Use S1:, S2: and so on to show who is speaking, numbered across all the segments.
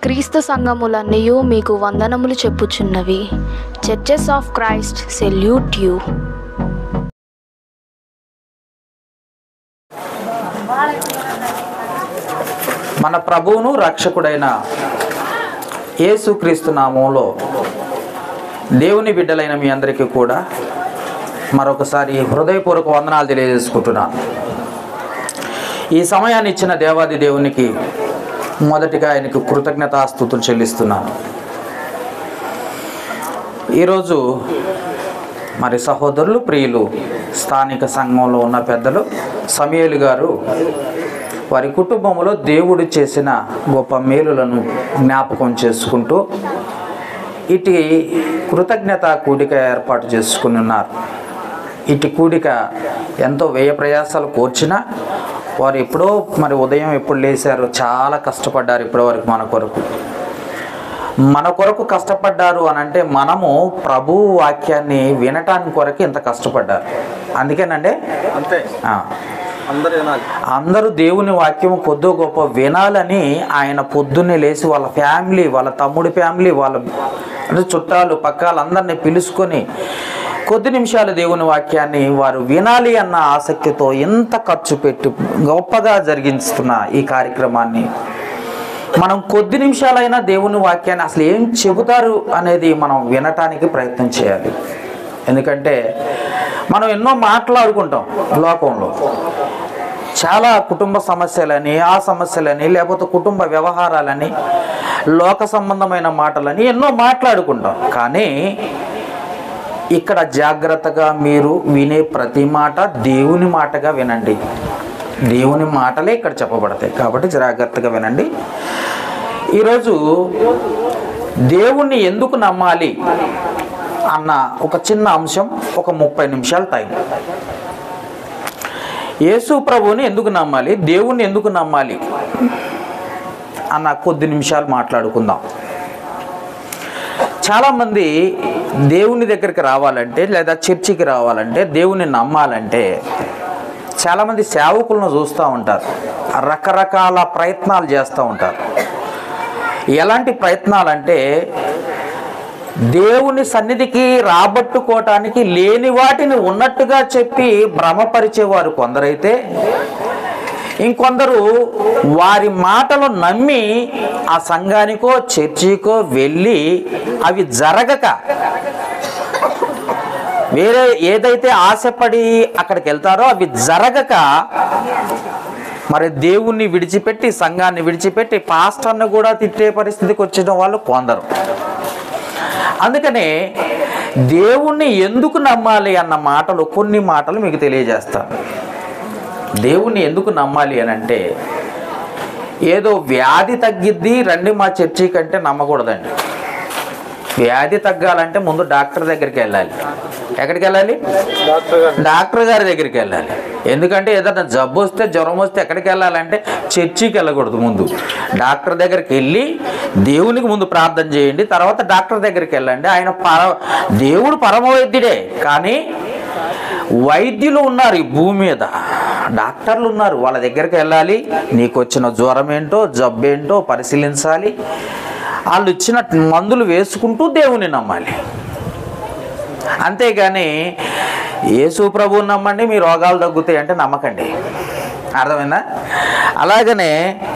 S1: క్రీస్తు సంఘములన్నయూ మీకు వందనములు చెప్పుచున్నవి churches of Christ salute you
S2: మన ప్రభువును రక్షకుడైన యేసుక్రీస్తు నామంలో దేవుని బిడ్డలైన మీ అందరికీ కూడా మరొకసారి హృదయపూర్వక వందనాలు తెలియజేసుకుంటున్నాను ఈ సమయాన్ని ఇచ్చిన దేవాది దేవునికి మొదటిగా ఆయనకు కృతజ్ఞతాస్థుతులు చెల్లిస్తున్నాను ఈరోజు మరి సహోదరులు ప్రియులు స్థానిక సంఘంలో ఉన్న పెద్దలు సమయలు గారు వారి కుటుంబంలో దేవుడు చేసిన గొప్ప మేలులను జ్ఞాపకం చేసుకుంటూ ఇటు కృతజ్ఞత కూడిక ఏర్పాటు చేసుకుని ఉన్నారు ఇటు కూడిక ఎంతో వ్యయ ప్రయాసాలు కోర్చినా వారు ఎప్పుడో మరి ఉదయం ఎప్పుడు లేచారో చాలా కష్టపడ్డారు ఇప్పటివరకు మన కొరకు మన కొరకు కష్టపడ్డారు అని అంటే మనము ప్రభు వాక్యాన్ని వినటానికి కొరకు ఇంత కష్టపడ్డారు అందుకేనండి
S3: అంతే
S2: ఆ.
S3: అందరూ వినాలి
S2: అందరూ దేవుని వాక్యం కొద్దో గొప్ప వినాలని ఆయన పొద్దున్నే లేచి వాళ్ళ ఫ్యామిలీ వాళ్ళ తమ్ముడి ఫ్యామిలీ వాళ్ళ అంటే చుట్టాలు పక్కాలు అందరినీ పిలుచుకొని కొద్ది నిమిషాలు దేవుని వాక్యాన్ని వారు వినాలి అన్న ఆసక్తితో ఎంత ఖర్చు పెట్టి గొప్పగా జరిగిస్తున్న ఈ కార్యక్రమాన్ని మనం కొద్ది నిమిషాలైనా దేవుని వాక్యాన్ని అసలు ఏం చెబుతారు అనేది మనం వినటానికి ప్రయత్నం చేయాలి ఎందుకంటే మనం ఎన్నో మాట్లాడుకుంటాం లోకంలో చాలా కుటుంబ సమస్యలని ఆ సమస్యలని లేకపోతే కుటుంబ వ్యవహారాలని లోక సంబంధమైన మాటలని ఎన్నో మాట్లాడుకుంటాం కానీ ఇక్కడ జాగ్రత్తగా మీరు వినే ప్రతి మాట దేవుని మాటగా వినండి దేవుని మాటలే ఇక్కడ చెప్పబడతాయి కాబట్టి జాగ్రత్తగా వినండి ఈరోజు దేవుణ్ణి ఎందుకు నమ్మాలి అన్న ఒక చిన్న అంశం ఒక ముప్పై నిమిషాల టైం యేసు ప్రభువుని ఎందుకు నమ్మాలి దేవుణ్ణి ఎందుకు నమ్మాలి అన్న కొద్ది నిమిషాలు మాట్లాడుకుందాం చాలామంది దేవుని దగ్గరికి రావాలంటే లేదా చర్చికి రావాలంటే దేవుని నమ్మాలంటే చాలామంది సేవకులను చూస్తూ ఉంటారు రకరకాల ప్రయత్నాలు చేస్తూ ఉంటారు ఎలాంటి ప్రయత్నాలు అంటే దేవుని సన్నిధికి రాబట్టుకోవటానికి లేని వాటిని ఉన్నట్టుగా చెప్పి భ్రమపరిచేవారు కొందరైతే ఇంకొందరు వారి మాటలు నమ్మి ఆ సంఘానికో చర్చికో వెళ్ళి అవి జరగక వేరే ఏదైతే ఆశపడి అక్కడికి వెళ్తారో అవి జరగక మరి దేవుణ్ణి విడిచిపెట్టి సంఘాన్ని విడిచిపెట్టి పాస్టర్ని కూడా తిట్టే పరిస్థితికి వచ్చిన వాళ్ళు కొందరు అందుకనే దేవుణ్ణి ఎందుకు నమ్మాలి అన్న మాటలు కొన్ని మాటలు మీకు తెలియజేస్తాను దేవుణ్ణి ఎందుకు నమ్మాలి అని అంటే ఏదో వ్యాధి తగ్గిద్ది రండి మా చర్చి కంటే నమ్మకూడదండి వ్యాధి తగ్గాలంటే ముందు డాక్టర్ దగ్గరికి వెళ్ళాలి ఎక్కడికి వెళ్ళాలి
S3: డాక్టర్ గారు
S2: డాక్టర్ గారి దగ్గరికి వెళ్ళాలి ఎందుకంటే ఏదైనా జబ్బు వస్తే జ్వరం వస్తే ఎక్కడికి వెళ్ళాలంటే చర్చికి వెళ్ళకూడదు ముందు డాక్టర్ దగ్గరికి వెళ్ళి దేవునికి ముందు ప్రార్థన చేయండి తర్వాత డాక్టర్ దగ్గరికి వెళ్ళండి ఆయన పర దేవుడు పరమ వైద్యుడే కానీ వైద్యులు ఉన్నారు ఈ భూమి మీద డాక్టర్లు ఉన్నారు వాళ్ళ దగ్గరికి వెళ్ళాలి నీకు వచ్చిన జ్వరం ఏంటో జబ్బు ఏంటో పరిశీలించాలి వాళ్ళు ఇచ్చిన మందులు వేసుకుంటూ దేవుని నమ్మాలి అంతేగాని యేసు ప్రభువుని నమ్మండి మీ రోగాలు తగ్గుతాయి అంటే నమ్మకండి అర్థమైందా అలాగనే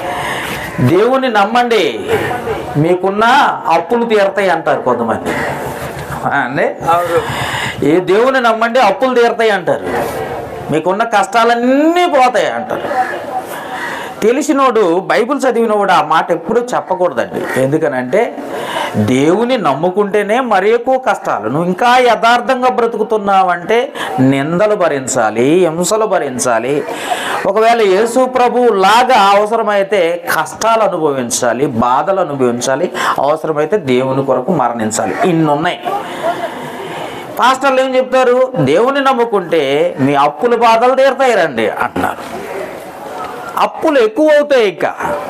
S2: దేవుని నమ్మండి మీకున్న అప్పులు తీరతాయి అంటారు కొంతమంది ఆ అండి
S3: అవును
S2: ఏ దేవుని నమ్మండి అప్పులు తీరతాయి అంటారు మీకున్న కష్టాలన్నీ పోతాయి అంటారు తెలిసినోడు బైబిల్ చదివినోడు ఆ మాట ఎప్పుడూ చెప్పకూడదండి ఎందుకనంటే దేవుని నమ్ముకుంటేనే మరి ఎక్కువ కష్టాలు నువ్వు ఇంకా యథార్థంగా బ్రతుకుతున్నావంటే నిందలు భరించాలి హింసలు భరించాలి ఒకవేళ యేసు ప్రభు లాగా అవసరమైతే కష్టాలు అనుభవించాలి బాధలు అనుభవించాలి అవసరమైతే దేవుని కొరకు మరణించాలి ఇన్ని ఉన్నాయి పాస్టర్లు ఏం చెప్తారు దేవుని నమ్ముకుంటే మీ అప్పుల బాధలు తీరుతాయి రండి అంటున్నారు అప్పులు ఎక్కువ అవుతాయి ఇక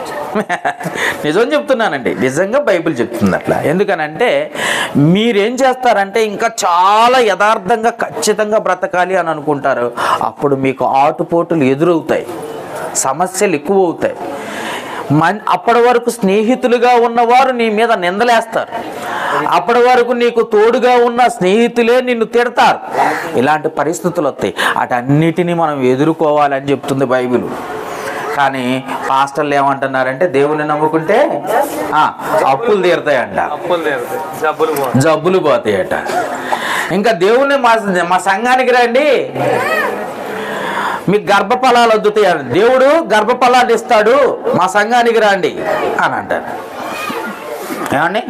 S2: నిజం చెప్తున్నానండి నిజంగా బైబిల్ చెప్తుంది అట్లా ఎందుకనంటే మీరేం చేస్తారంటే ఇంకా చాలా యథార్థంగా ఖచ్చితంగా బ్రతకాలి అని అనుకుంటారు అప్పుడు మీకు ఆటుపోటులు ఎదురవుతాయి సమస్యలు ఎక్కువ అవుతాయి మన్ అప్పటి వరకు స్నేహితులుగా ఉన్నవారు నీ మీద నిందలేస్తారు అప్పటి వరకు నీకు తోడుగా ఉన్న స్నేహితులే నిన్ను తిడతారు ఇలాంటి పరిస్థితులు వస్తాయి అటన్నిటినీ మనం ఎదుర్కోవాలని చెప్తుంది బైబిల్ కానీ పాస్టర్లు ఏమంటున్నారంటే దేవుని నమ్ముకుంటే ఆ, అప్పులు తీరుతాయంట
S3: అప్పులు తీరుతాయి జబ్బులు పోతాయి
S2: జబ్బులు పోతాయట ఇంకా దేవుని మా మా సంఘానికి రండి మీకు గర్భఫలాలు వద్దుతాయి దేవుడు గర్భఫలాలు ఇస్తాడు మా సంఘానికి రండి అని అంటారు ఏమండి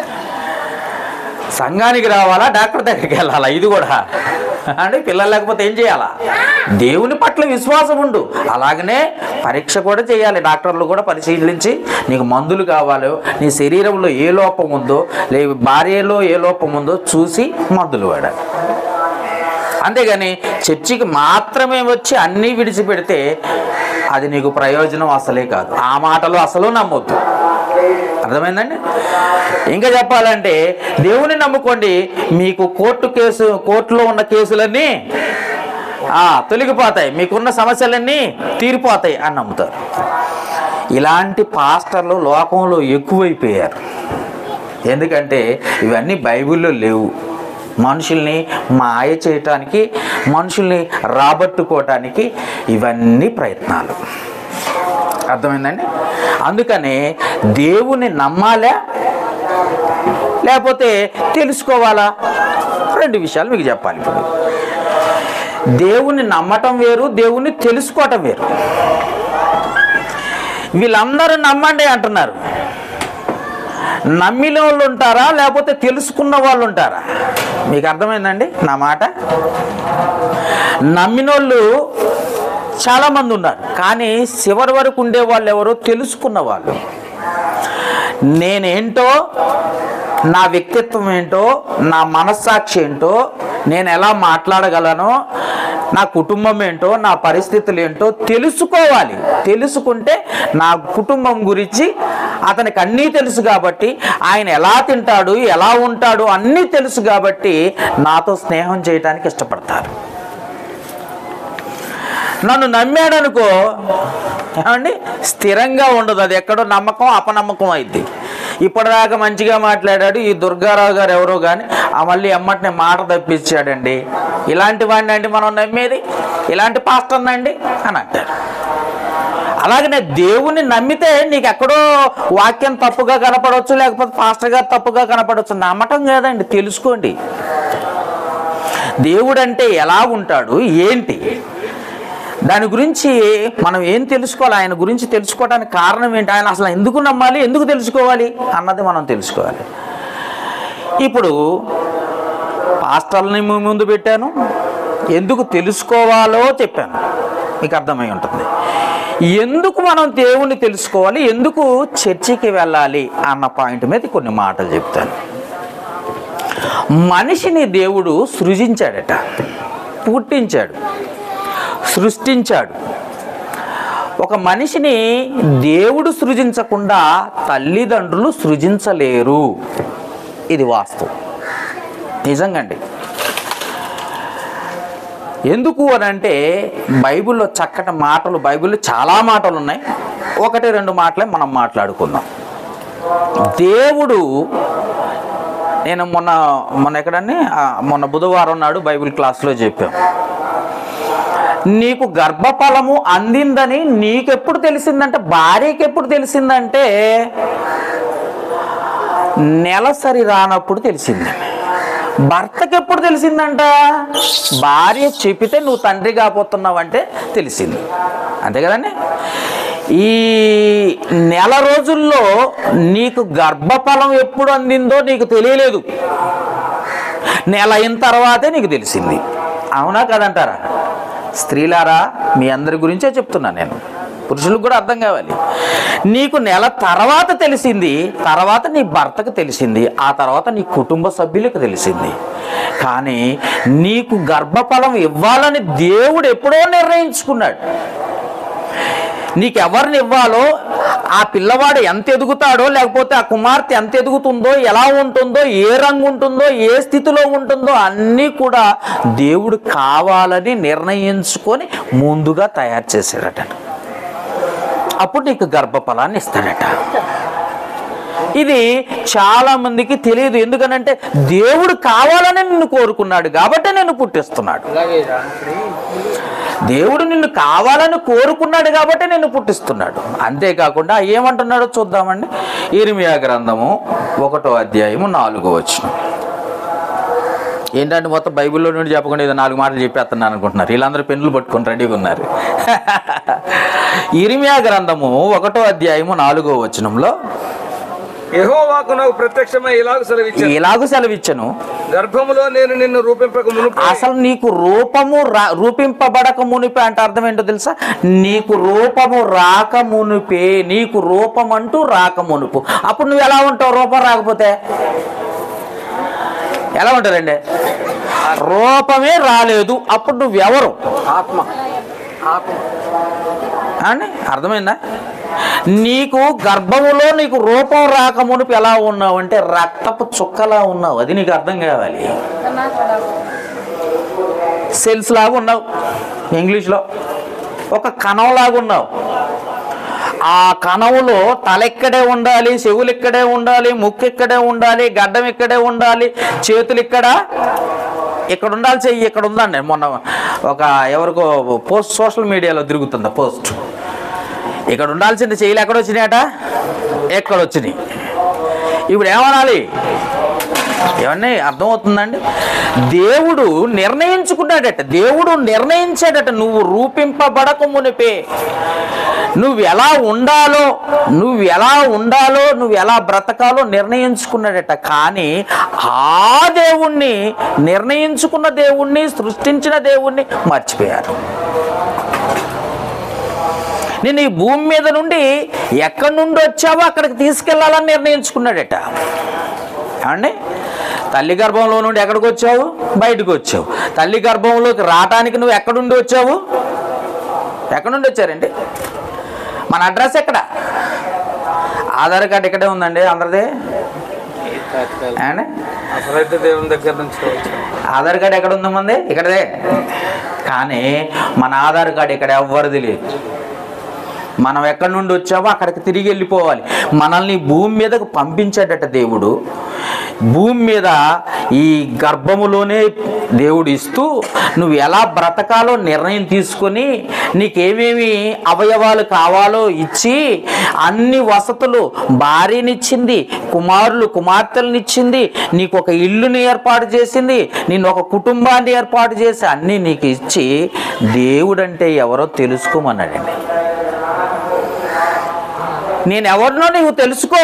S2: సంఘానికి రావాలా డాక్టర్ దగ్గరికి వెళ్ళాలా ఇది కూడా అంటే పిల్లలు లేకపోతే ఏం చేయాలా దేవుని పట్ల విశ్వాసం ఉండు అలాగనే పరీక్ష కూడా చేయాలి డాక్టర్లు కూడా పరిశీలించి నీకు మందులు కావాలో నీ శరీరంలో ఏ లోపం ఉందో లే భార్యలో ఏ లోపం ఉందో చూసి మందులు వాడాలి అంతేగాని చర్చికి మాత్రమే వచ్చి అన్నీ విడిచిపెడితే అది నీకు ప్రయోజనం అసలే కాదు ఆ మాటలు అసలు నమ్మొద్దు అర్థమైందండి ఇంకా చెప్పాలంటే దేవుని నమ్ముకోండి మీకు కోర్టు కేసు కోర్టులో ఉన్న కేసులన్నీ ఆ, తొలగిపోతాయి మీకున్న సమస్యలన్నీ తీరిపోతాయి అని నమ్ముతారు ఇలాంటి పాస్టర్లు లోకంలో ఎక్కువైపోయారు ఎందుకంటే ఇవన్నీ బైబిల్లో లేవు మనుషుల్ని మాయ చేయటానికి మనుషుల్ని రాబట్టుకోవటానికి ఇవన్నీ ప్రయత్నాలు అర్థమైందండి అందుకనే దేవుని నమ్మాలా లేకపోతే తెలుసుకోవాలా రెండు విషయాలు మీకు చెప్పాలి ఇప్పుడు దేవుని నమ్మటం వేరు దేవుని తెలుసుకోవటం వేరు వీళ్ళందరూ నమ్మండి అంటున్నారు నమ్మిన వాళ్ళు ఉంటారా లేకపోతే తెలుసుకున్న వాళ్ళు ఉంటారా మీకు అర్థమైందండి నా మాట నమ్మిన వాళ్ళు చాలామంది ఉన్నారు కానీ చివరి వరకు ఉండే వాళ్ళు ఎవరో తెలుసుకున్న వాళ్ళు నేనేంటో నా వ్యక్తిత్వం ఏంటో నా మనస్సాక్షి ఏంటో నేను ఎలా మాట్లాడగలను నా కుటుంబం ఏంటో నా పరిస్థితులు ఏంటో తెలుసుకోవాలి తెలుసుకుంటే నా కుటుంబం గురించి అతనికి అన్నీ తెలుసు కాబట్టి ఆయన ఎలా తింటాడు ఎలా ఉంటాడు అన్నీ తెలుసు కాబట్టి నాతో స్నేహం చేయడానికి ఇష్టపడతారు నన్ను నమ్మాడనుకో ఏమండి స్థిరంగా ఉండదు అది ఎక్కడో నమ్మకం అపనమ్మకం అయింది ఇప్పటిదాకా మంచిగా మాట్లాడాడు ఈ దుర్గారావు గారు ఎవరో కానీ ఆ మళ్ళీ ఎమ్మటిని మాట తప్పించాడండి ఇలాంటి వాడిని అండి మనం నమ్మేది ఇలాంటి పాస్టర్ అండి అని అంటారు అలాగనే దేవుని నమ్మితే నీకు ఎక్కడో వాక్యం తప్పుగా కనపడవచ్చు లేకపోతే పాస్టర్ గారు తప్పుగా కనపడవచ్చు నమ్మటం కాదండి తెలుసుకోండి దేవుడు అంటే ఎలా ఉంటాడు ఏంటి దాని గురించి మనం ఏం తెలుసుకోవాలి ఆయన గురించి తెలుసుకోవడానికి కారణం ఏంటి ఆయన అసలు ఎందుకు నమ్మాలి ఎందుకు తెలుసుకోవాలి అన్నది మనం తెలుసుకోవాలి ఇప్పుడు పాస్టర్ని మీ ముందు పెట్టాను ఎందుకు తెలుసుకోవాలో చెప్పాను మీకు అర్థమై ఉంటుంది ఎందుకు మనం దేవుణ్ణి తెలుసుకోవాలి ఎందుకు చర్చికి వెళ్ళాలి అన్న పాయింట్ మీద కొన్ని మాటలు చెప్తాను మనిషిని దేవుడు సృజించాడట పుట్టించాడు సృష్టించాడు ఒక మనిషిని దేవుడు సృజించకుండా తల్లిదండ్రులు సృజించలేరు ఇది వాస్తవం నిజంగా అండి ఎందుకు అని అంటే బైబిల్లో చక్కటి మాటలు బైబిల్లో చాలా మాటలు ఉన్నాయి ఒకటి రెండు మాటలే మనం మాట్లాడుకుందాం దేవుడు నేను మొన్న మొన్న ఎక్కడని ఆ, మొన్న బుధవారం నాడు బైబిల్ క్లాస్లో చెప్పాం నీకు గర్భఫలము అందిందని నీకెప్పుడు తెలిసిందంటే భార్యకి ఎప్పుడు తెలిసిందంటే నెలసరి రానప్పుడు తెలిసింది భర్తకి ఎప్పుడు తెలిసిందంట భార్య చెప్పితే నువ్వు తండ్రి కాబోతున్నావంటే తెలిసింది అంతే కదండి ఈ నెల రోజుల్లో నీకు గర్భఫలం ఎప్పుడు అందిందో నీకు తెలియలేదు నెల అయిన తర్వాతే నీకు తెలిసింది అవునా కదంటారా స్త్రీలారా మీ అందరి గురించే చెప్తున్నాను నేను పురుషులకు కూడా అర్థం కావాలి నీకు నెల తర్వాత తెలిసింది తర్వాత నీ భర్తకు తెలిసింది ఆ తర్వాత నీ కుటుంబ సభ్యులకు తెలిసింది కానీ నీకు గర్భఫలం ఇవ్వాలని దేవుడు ఎప్పుడో నిర్ణయించుకున్నాడు నీకు ఎవరిని ఇవ్వాలో ఆ పిల్లవాడు ఎంత ఎదుగుతాడో లేకపోతే ఆ కుమార్తె ఎంత ఎదుగుతుందో ఎలా ఉంటుందో ఏ రంగు ఉంటుందో ఏ స్థితిలో ఉంటుందో అన్నీ కూడా దేవుడు కావాలని నిర్ణయించుకొని ముందుగా తయారు చేశాడట అప్పుడు నీకు గర్భఫలాన్ని ఇస్తాడట ఇది చాలా మందికి తెలియదు ఎందుకనంటే దేవుడు కావాలని నిన్ను కోరుకున్నాడు కాబట్టి నేను పుట్టిస్తున్నాడు దేవుడు నిన్ను కావాలని కోరుకున్నాడు కాబట్టి నిన్ను పుట్టిస్తున్నాడు అంతేకాకుండా ఏమంటున్నాడో చూద్దామండి ఇరిమియా గ్రంథము ఒకటో అధ్యాయము నాలుగో వచ్చిన ఏంటంటే మొత్తం బైబిల్లో నుండి చెప్పకుండా ఏదో నాలుగు మాటలు చెప్పేస్తున్నాను అనుకుంటున్నారు వీళ్ళందరూ పెన్నులు పట్టుకొని రెడీగా ఉన్నారు ఇరిమియా గ్రంథము ఒకటో అధ్యాయము నాలుగో వచనంలో
S3: యెహోవాకు నాకు ప్రత్యక్షమై ఇలాగ సెలవిచ్చాను
S2: ఎలాగూ సెలవిచ్చను
S3: గర్భములో నేను నిన్ను రూపింపక మునుపు
S2: అసలు నీకు రూపము రా రూపింపబడక మునిపే అంటే అర్థం ఏంటో తెలుసా నీకు రూపము రాక మునిపే నీకు రూపం అంటూ రాక మునుపు అప్పుడు నువ్వు ఎలా ఉంటావు రూపం రాకపోతే ఎలా ఉంటారండి రూపమే రాలేదు అప్పుడు నువ్వెవరు
S3: ఆత్మ ఆత్మ
S2: అండి అర్థమైందా నీకు గర్భములో నీకు రూపం రాక మునుపు ఎలా ఉన్నావు అంటే రక్తపు చుక్కలా ఉన్నావు అది నీకు అర్థం కావాలి సెల్స్ లాగా ఉన్నావు ఇంగ్లీష్లో ఒక కణంలాగా ఉన్నావు ఆ కణంలో తల ఇక్కడే ఉండాలి చెవులు ఇక్కడే ఉండాలి ముక్కు ఇక్కడే ఉండాలి గడ్డం ఇక్కడే ఉండాలి చేతులు ఇక్కడ ఇక్కడ ఉండాలి చెయ్యి ఇక్కడ ఉందండి మొన్న ఒక ఎవరికో పోస్ట్ సోషల్ మీడియాలో తిరుగుతుంది పోస్ట్ ఇక్కడ ఉండాల్సింది చెయ్యిలు ఎక్కడ వచ్చినాయట ఎక్కడ వచ్చినాయి ఇప్పుడు ఏమనాలి ఏమన్నా అర్థమవుతుందండి దేవుడు నిర్ణయించుకున్నాడట దేవుడు నిర్ణయించాడట నువ్వు రూపింపబడక మునిపే నువ్వు ఎలా ఉండాలో నువ్వు ఎలా ఉండాలో నువ్వు ఎలా బ్రతకాలో నిర్ణయించుకున్నాడట కానీ ఆ దేవుణ్ణి నిర్ణయించుకున్న దేవుణ్ణి సృష్టించిన దేవుణ్ణి మర్చిపోయారు నేను ఈ భూమి మీద నుండి ఎక్కడి నుండి వచ్చావో అక్కడికి తీసుకెళ్లాలని నిర్ణయించుకున్నాడట అండి తల్లి గర్భంలో నుండి ఎక్కడికి వచ్చావు బయటకు వచ్చావు తల్లి గర్భంలోకి రావటానికి నువ్వు ఎక్కడి నుండి వచ్చావు ఎక్కడి నుండి వచ్చారండి మన అడ్రస్ ఎక్కడ ఆధార్ కార్డు ఇక్కడే ఉందండి అందరిది అండి
S3: అసలైతే దేవుని దగ్గర నుంచి వచ్చాను
S2: ఆధార్ కార్డు ఎక్కడ ఉంది మంది ఇక్కడదే కానీ మన ఆధార్ కార్డు ఇక్కడ ఎవ్వరిది లేదు మనం ఎక్కడి నుండి వచ్చామో అక్కడికి తిరిగి వెళ్ళిపోవాలి మనల్ని భూమి మీదకు పంపించాడట దేవుడు భూమి మీద ఈ గర్భములోనే దేవుడు ఇస్తూ నువ్వు ఎలా బ్రతకాలో నిర్ణయం తీసుకొని నీకేమేమి అవయవాలు కావాలో ఇచ్చి అన్ని వసతులు భార్యనిచ్చింది కుమారులు కుమార్తెలనిచ్చింది నీకు ఒక ఇల్లుని ఏర్పాటు చేసింది నేను ఒక కుటుంబాన్ని ఏర్పాటు చేసి అన్నీ నీకు ఇచ్చి దేవుడంటే ఎవరో తెలుసుకోమన్నాడండి నేను ఎవరినో నీవు తెలుసుకో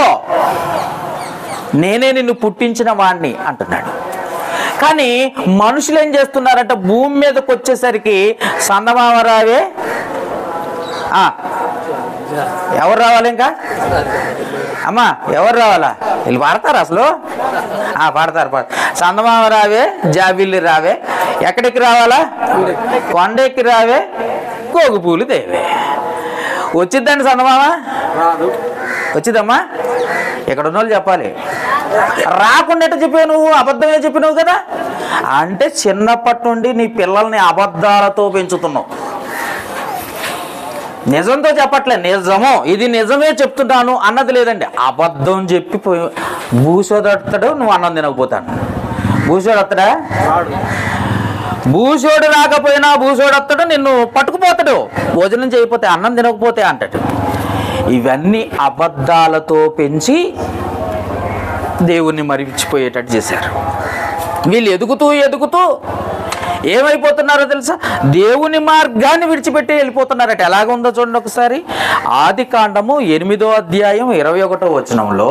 S2: నేనే నిన్ను పుట్టించిన వాణ్ణి అంటున్నాడు కానీ మనుషులు ఏం చేస్తున్నారంటే భూమి మీదకి వచ్చేసరికి సందమామరావే ఆ, ఎవరు రావాలి ఇంకా అమ్మా ఎవరు రావాలా వీళ్ళు పాడతారు అసలు ఆ, పాడతారు పాడతారు సందమామ రావే జాబిల్లి రావే ఎక్కడికి రావాలా కొండెక్కి రావే కోగుపూలు దేవే వచ్చిద్దండి సందమామ
S3: రాదు
S2: వచ్చిందమ్మా ఇక్కడ ఉన్న వాళ్ళు చెప్పాలి రాకుండా ఎట్ట చెప్పావు నువ్వు అబద్ధమే చెప్పినావు కదా అంటే చిన్నప్పటి నుండి నీ పిల్లల్ని అబద్ధాలతో పెంచుతున్నావు నిజంతో చెప్పట్లే నిజము ఇది నిజమే చెప్తున్నాను అన్నది లేదండి అబద్ధం చెప్పి పోయి భూసోదడతాడు నువ్వు అన్నం తినకపోతాను భూసోడొత్తడా
S3: రాడు
S2: భూసోడు రాకపోయినా భూసోడు వస్తాడు నిన్ను పట్టుకుపోతాడు భోజనం చేయకపోతే అన్నం తినకపోతే అంటాడు ఇవన్నీ అబద్ధాలతో పెంచి దేవుణ్ణి మరిచిపోయేటట్టు చేశారు వీళ్ళు ఎదుగుతూ ఎదుగుతూ ఏమైపోతున్నారో తెలుసా దేవుని మార్గాన్ని విడిచిపెట్టి వెళ్ళిపోతున్నారట ఎలాగుందో చూడండి ఒకసారి ఆది కాండము ఎనిమిదో అధ్యాయం ఇరవై ఒకటో వచనంలో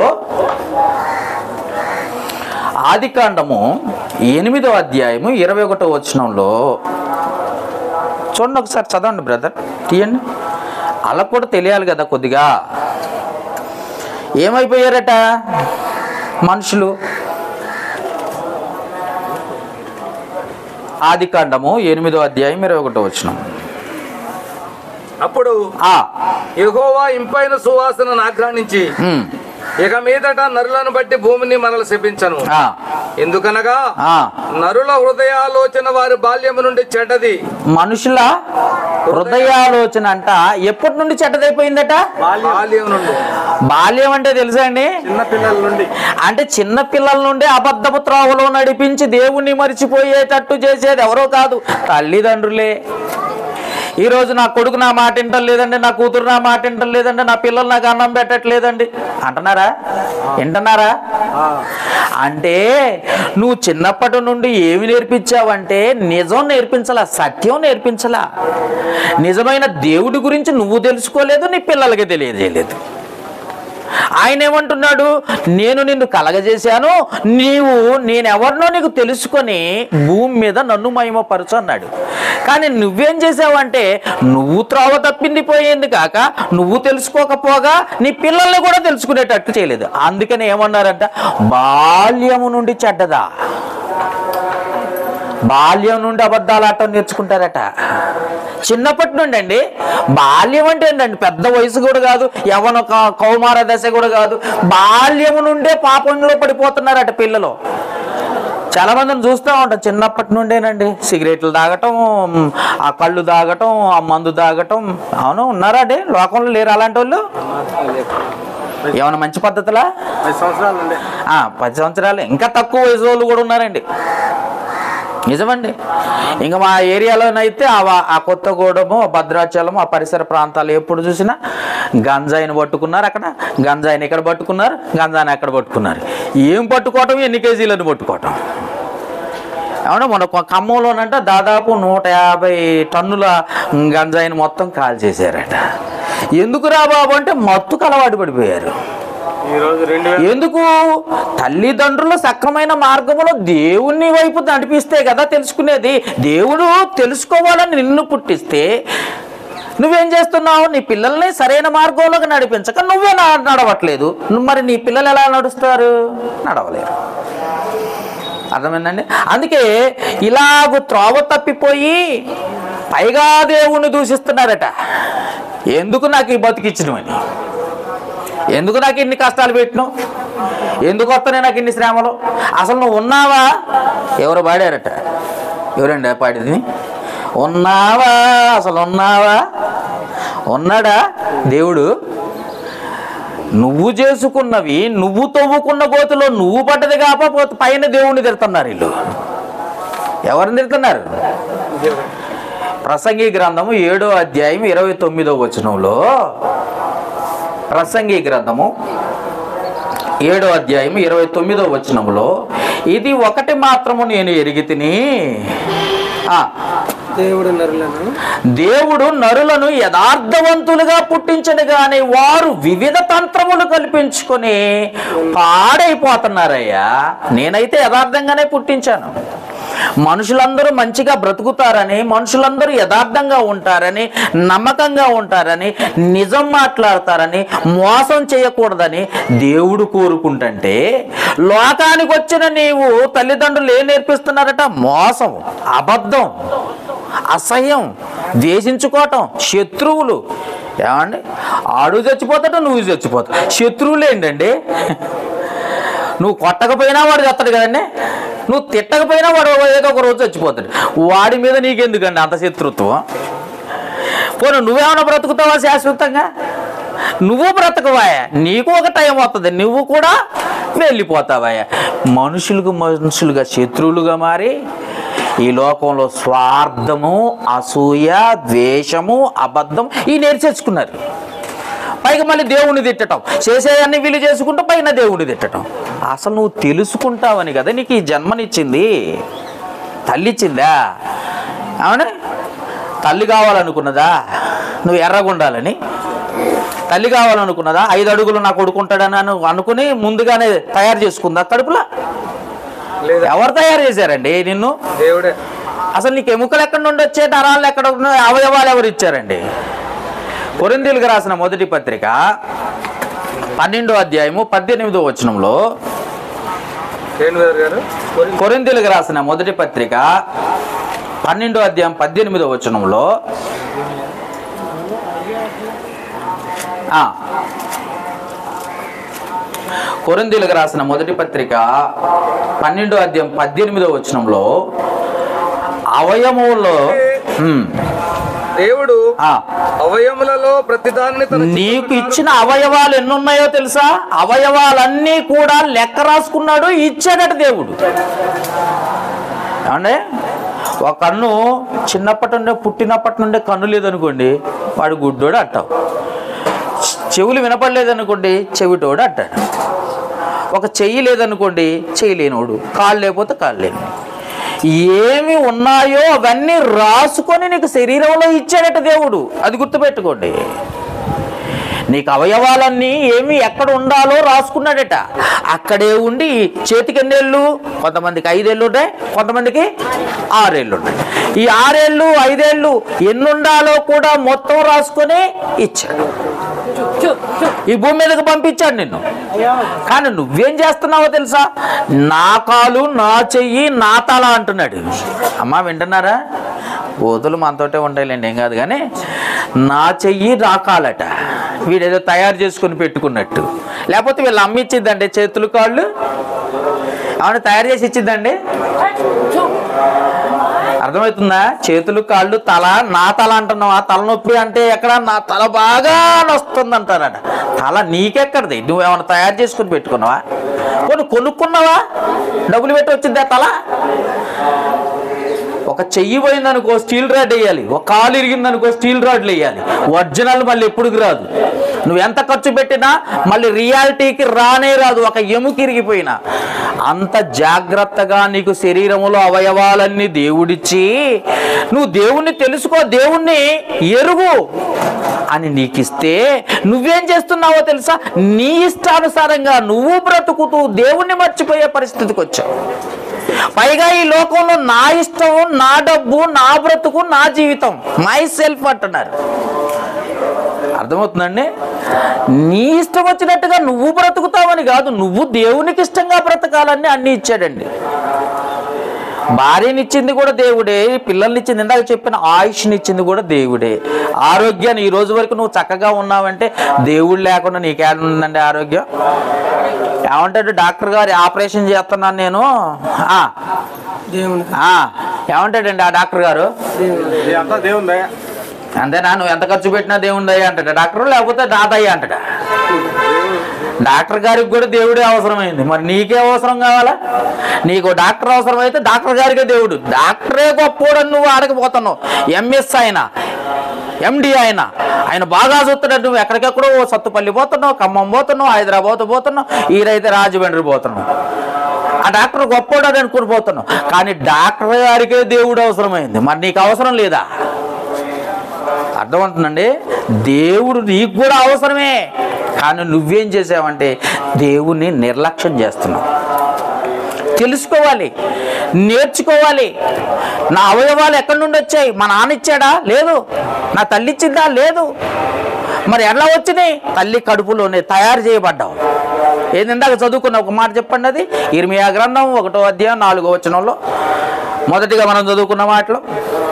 S2: ఆది కాండము ఎనిమిదో అధ్యాయము ఇరవై ఒకటో వచనంలో చూడండి ఒకసారి చదవండి బ్రదర్ తీయండి అలా కూడా తెలియాలి కదా కొద్దిగా ఏమైపోయారట మనుషులు ఆది కాండము ఎనిమిదో అధ్యాయం ఇరవై ఒకటో వచనం
S3: అప్పుడు
S2: ఆ
S3: యెహోవా ఇంపైన సువాసనను ఆగ్రహించి
S2: ఉమ్,
S3: ఇక మీదట నరులను బట్టి భూమిని మనల్ని శపించను
S2: ఆ,
S3: ఎందుకనగా
S2: ఆ.
S3: నరుల హృదయాలోచన వారి బాల్యము నుండి చెడ్డది
S2: మనుషుల హృదయాలోచన అంట ఎప్పటి నుండి చెడ్డదైపోయిందట
S3: బాల్యం నుండి
S2: బాల్యం అంటే తెలుసా అండి
S3: చిన్న పిల్లల నుండి
S2: అంటే చిన్న పిల్లల నుండి అబద్ధపు త్రోవలో నడిపించి దేవుణ్ణి మరిచిపోయేటట్టు చేసేది ఎవరో కాదు తల్లిదండ్రులే ఈ రోజు నా కొడుకు నా మాట వింటం లేదండి నా కూతురు నా మాట వింటం లేదండి నా పిల్లలు నాకు అన్నం పెట్టట్లేదండి అంటున్నారా వింటున్నారా అంటే నువ్వు చిన్నప్పటి నుండి ఏమి నేర్పించావంటే నిజం నేర్పించలా సత్యం నేర్పించలా నిజమైన దేవుడి గురించి నువ్వు తెలుసుకోలేదు నీ పిల్లలకి తెలియజేయలేదు ఆయన ఏమంటున్నాడు నేను నిన్ను కలగజేశాను నీవు నేనెవరినో నీకు తెలుసుకొని భూమి మీద నన్ను మహిమపరచు అన్నాడు కానీ నువ్వేం చేసావంటే నువ్వు త్రోవ తప్పింది పోయింది కాక నువ్వు తెలుసుకోకపోగా నీ పిల్లల్ని కూడా తెలుసుకునేటట్టు చేయలేదు అందుకని ఏమన్నారంట బాల్యము నుండి చెడ్డదా బాల్యం నుండి అబద్ధాలు ఆటం నేర్చుకుంటారట చిన్నప్పటి నుండి అండి బాల్యం అంటే ఏంటండి పెద్ద వయసు కూడా కాదు యవన క- కౌమార దశ కూడా కాదు బాల్యము నుండే పాపంలో పడిపోతున్నారట పిల్లలు చాలా మందిని చూస్తూ ఉంటాం చిన్నప్పటి నుండేనండి సిగరెట్లు తాగటం ఆ కళ్ళు తాగటం ఆ మందు తాగటం అవును ఉన్నారా అండి లోకంలో లేరు అలాంటి వాళ్ళు ఏమైనా మంచి పద్ధతులా
S3: పది సంవత్సరాల నుండి
S2: ఆ, పది సంవత్సరాలు ఇంకా తక్కువ వయసు వాళ్ళు కూడా ఉన్నారండి నిజమండి ఇంకా మా ఏరియాలోనైతే ఆ వా- ఆ కొత్తగూడెము ఆ భద్రాచలము ఆ పరిసర ప్రాంతాలు ఎప్పుడు చూసినా గంజాయిని పట్టుకున్నారు అక్కడ గంజాయిని ఇక్కడ పట్టుకున్నారు గంజాయిని అక్కడ పట్టుకున్నారు ఏం పట్టుకోవటం ఎన్ని కేజీలను పట్టుకోవటం ఏమన్నా మన కొ- ఖమ్మంలోనంట దాదాపు నూట యాభై టన్నుల గంజాయిని మొత్తం కాల్ చేశారట ఎందుకు రా బాబు అంటే మత్తుకు అలవాటు పడిపోయారు
S3: ఈ రోజు రెండు వేల
S2: ఎందుకు తల్లిదండ్రులు సక్రమైన మార్గంలో దేవుని వైపు నడిపిస్తే కదా తెలుసుకునేది దేవుడు తెలుసుకోవాలని నిన్ను పుట్టిస్తే నువ్వేం చేస్తున్నావు నీ పిల్లల్ని సరైన మార్గంలోకి నడిపించక నువ్వే నా- నడవట్లేదు నువ్వు మరి నీ పిల్లలు ఎలా నడుస్తారు నడవలేరు అర్థమైందండి అందుకే ఇలాగ త్రోవ తప్పిపోయి పైగా దేవుణ్ణి దూషిస్తున్నారట ఎందుకు నాకు ఈ బతికిచ్చినవని ఎందుకు నాకు ఇన్ని కష్టాలు పెట్టినావు ఎందుకు వస్తున్నాయి నాకు ఇన్ని శ్రమలు అసలు నువ్వు ఉన్నావా ఎవరు పాడారట ఎవరండి ఆ పాడింది ఉన్నావా అసలు ఉన్నావా ఉన్నాడా దేవుడు నువ్వు చేసుకున్నవి నువ్వు తవ్వుకున్న గోతులో నువ్వు పడ్డది కాకపోతే పైన దేవుణ్ణి తిడుతున్నారు వీళ్ళు ఎవరిని తిడుతున్నారు ప్రసంగి గ్రంథము ఏడో అధ్యాయం ఇరవై తొమ్మిదో వచనంలో ప్రసంగి గ్రంథము ఏడో అధ్యాయం ఇరవై తొమ్మిదో వచనంలో ఇది ఒకటి మాత్రము నేను ఎరిగి తిని ఆ,
S3: దేవుడు నరులను
S2: దేవుడు నరులను యథార్థవంతులుగా పుట్టించను గాని వారు వివిధ తంత్రములు కల్పించుకొని పాడైపోతున్నారయ్యా నేనైతే యథార్థంగానే పుట్టించాను మనుషులందరూ మంచిగా బ్రతుకుతారని మనుషులందరూ యథార్థంగా ఉంటారని నమ్మకంగా ఉంటారని నిజం మాట్లాడతారని మోసం చేయకూడదని దేవుడు కోరుకుంటుంటే లోకానికి వచ్చిన నీవు తల్లిదండ్రులు ఏం నేర్పిస్తున్నారట మోసం అబద్ధం అసహ్యం ద్వేషించుకోవటం శత్రువులు ఏమండి ఆడు చచ్చిపోతాడు నువ్వు చచ్చిపోతావు శత్రువులు ఏంటండి నువ్వు కొట్టకపోయినా వాడు చస్తాడు కదండి నువ్వు తిట్టకపోయినా వాడు ఏదో ఒక రోజు చచ్చిపోతాడు వాడి మీద నీకెందుకండి అంత శత్రుత్వం పోను నువ్వేమైనా బ్రతుకుతావా శాశ్వతంగా నువ్వు బ్రతకవాయా నీకు ఒక టైం వస్తుంది నువ్వు కూడా వెళ్ళిపోతావాయా మనుషులకు మనుషులుగా శత్రువులుగా మారి ఈ లోకంలో స్వార్థము అసూయ ద్వేషము అబద్ధం ఈ నేర్చేసుకున్నారు పైగా మళ్ళీ దేవుణ్ణి తిట్టడం చేసేదాన్ని వీలు చేసుకుంటూ పైన దేవుణ్ణి తిట్టడం అసలు నువ్వు తెలుసుకుంటావని కదా నీకు ఈ జన్మనిచ్చింది తల్లి ఇచ్చిందా అవునా తల్లి కావాలనుకున్నదా నువ్వు ఎర్రగుండాలని తల్లి కావాలనుకున్నదా ఐదు అడుగులు నా కొడుకుంటాడని అను అనుకుని ముందుగానే తయారు చేసుకుందా కడుపులా
S3: లేదా
S2: ఎవరు తయారు చేశారండి నిన్ను
S3: దేవుడే
S2: అసలు నీకు ఎముకలు ఎక్కడి నుండి వచ్చే నరాలు ఎక్కడ ఉన్నాయి అవయవాలు ఎవరు ఇచ్చారండి కొరిందీలకు రాసిన మొదటి పత్రిక పన్నెండో అధ్యాయము పద్దెనిమిదో వచనంలో
S3: రేణుగారు గారు
S2: కొరిందీలకు రాసిన మొదటి పత్రిక పన్నెండో అధ్యాయం పద్దెనిమిదో వచనంలో ఆ, కొరిందీలకు రాసిన మొదటి పత్రిక పన్నెండో అధ్యాయం పద్దెనిమిదో వచనంలో అవయములో ఉమ్,
S3: దేవుడు
S2: ఆ,
S3: అవయములలో ప్రతిదానిని తన
S2: నీకు ఇచ్చిన అవయవాలు ఎన్ని ఉన్నాయో తెలుసా అవయవాలన్నీ కూడా లెక్క రాసుకున్నాడు ఇచ్చాడట దేవుడు ఏమండే ఒక కన్ను చిన్నప్పటి నుండే పుట్టినప్పటి నుండే కన్ను లేదనుకోండి వాడు గుడ్డోడు అంటావు చెవులు వినపడలేదనుకోండి చెవిటోడు అంటాడు ఒక చెయ్యి లేదనుకోండి చెయ్యి లేనోడు కాళ్ళు లేకపోతే కాళ్ళు లేని ఏమి ఉన్నాయో అవన్నీ రాసుకొని నీకు శరీరంలో ఇచ్చాడట దేవుడు అది గుర్తుపెట్టుకోండి నీకు అవయవాలన్నీ ఏమి ఎక్కడ ఉండాలో రాసుకున్నాడట అక్కడే ఉండి చేతికి ఎన్నేళ్ళు కొంతమందికి ఐదేళ్ళు ఉంటాయి కొంతమందికి ఆరేళ్ళు ఉంటాయి ఈ ఆరేళ్ళు ఐదేళ్ళు ఎన్ని ఉండాలో కూడా మొత్తం రాసుకొని ఇచ్చాడు ఈ భూమి మీదకి పంపించాడు నిన్ను కానీ నువ్వేం చేస్తున్నావో తెలుసా నా కాలు నా చెయ్యి నా తల అంటున్నాడు అమ్మా వింటున్నారా ఓతులు మనతోటే ఉంటాయిలేండి ఏం కాదు కానీ నా చెయ్యి నా కాలట వీడేదో తయారు చేసుకొని పెట్టుకున్నట్టు లేకపోతే వీళ్ళు అమ్మ ఇచ్చిద్దండి చేతులు కాళ్ళు అవును తయారు చేసి ఇచ్చిద్దండి అర్థమవుతుందా చేతులు కాళ్ళు తల నా తల అంటున్నావా తలనొప్పి అంటే ఎక్కడ నా తల బాగా నొస్తుంది అంటారట తల నీకెక్కడిది నువ్వేమైనా తయారు చేసుకుని పెట్టుకున్నావా కొన్ని కొనుక్కున్నావా డబ్బులు పెట్టి వచ్చిందా తల ఒక చెయ్యి పోయిందనుకో స్టీల్ రాడ్ వేయాలి ఒక కాలు ఇరిగిందనుకో స్టీల్ రాడ్లు వేయాలి ఒరిజినల్ మళ్ళీ ఎప్పుడుకి రాదు నువ్వు ఎంత ఖర్చు పెట్టినా మళ్ళీ రియాలిటీకి రానే రాదు ఒక ఎముక ఇరిగిపోయినా అంత జాగ్రత్తగా నీకు శరీరములో అవయవాలన్నీ దేవుడిచ్చి నువ్వు దేవుణ్ణి తెలుసుకో దేవుణ్ణి ఎరుగు అని నీకిస్తే నువ్వేం చేస్తున్నావో తెలుసా నీ ఇష్టానుసారంగా నువ్వు బ్రతుకుతూ దేవుణ్ణి మర్చిపోయే పరిస్థితికి వచ్చావు పైగా ఈ లోకంలో నా ఇష్టం నా డబ్బు నా బ్రతుకు నా జీవితం మై సెల్ఫ్ అంటున్నారు అర్థమవుతుందండి నీ ఇష్టం వచ్చినట్టుగా నువ్వు బ్రతుకుతావని కాదు నువ్వు దేవునికి ఇష్టంగా బ్రతకాలని అన్ని ఇచ్చాడండి భార్యనిచ్చింది కూడా దేవుడే పిల్లల్నిచ్చింది ఇందాక చెప్పిన ఆయుష్నిచ్చింది కూడా దేవుడే ఆరోగ్యాన్ని ఈ రోజు వరకు నువ్వు చక్కగా ఉన్నావంటే దేవుడు లేకుండా నీకేడుందండి ఆరోగ్యం ఏమంటాడు డాక్టర్ గారు ఆపరేషన్ చేస్తున్నాను నేను ఆ, ఆ, ఏమంటాడండి ఆ డాక్టర్ గారు
S3: అంతా దేవుందా
S2: అంతేనా నువ్వు ఎంత ఖర్చు పెట్టినా దేవుందయ్యా అంటాడు డాక్టర్ లేకపోతే దాతయ్య అంటాడు డాక్టర్ గారికి కూడా దేవుడే అవసరమైంది మరి నీకే అవసరం కావాలా నీకు డాక్టర్ అవసరం అయితే డాక్టర్ గారికే దేవుడు డాక్టరే గొప్పోడని నువ్వు ఆడకపోతున్నావు ఎంఎస్ ఆయన ఎండి ఆయన ఆయన బాగా చూస్తున్నాడు నువ్వు ఎక్కడికెక్కడో ఓ సత్తుపల్లి పోతున్నావు ఖమ్మం పోతున్నావు హైదరాబాద్ పోతున్నావు ఈరైతే రాజమండ్రి పోతున్నావు ఆ డాక్టర్ గొప్పోడని అనుకుని పోతున్నావు కానీ డాక్టర్ గారికే దేవుడు అవసరమైంది మరి నీకు అవసరం లేదా అర్థమవుతుందండి దేవుడు నీకు కూడా అవసరమే కానీ నువ్వేం చేసావంటే దేవుణ్ణి నిర్లక్ష్యం చేస్తున్నావు తెలుసుకోవాలి నేర్చుకోవాలి నా అవయవాలు ఎక్కడి నుండి వచ్చాయి మా నాన్న ఇచ్చాడా లేదు నా తల్లి ఇచ్చిందా లేదు మరి ఎలా వచ్చినాయి తల్లి కడుపులోనే తయారు చేయబడ్డావు ఏంది ఇందాక చదువుకున్న ఒక మాట చెప్పండి అది ఇర్మియా గ్రంథం ఒకటో అధ్యాయం నాలుగో వచనంలో మొదటిగా మనం చదువుకున్న మాటలు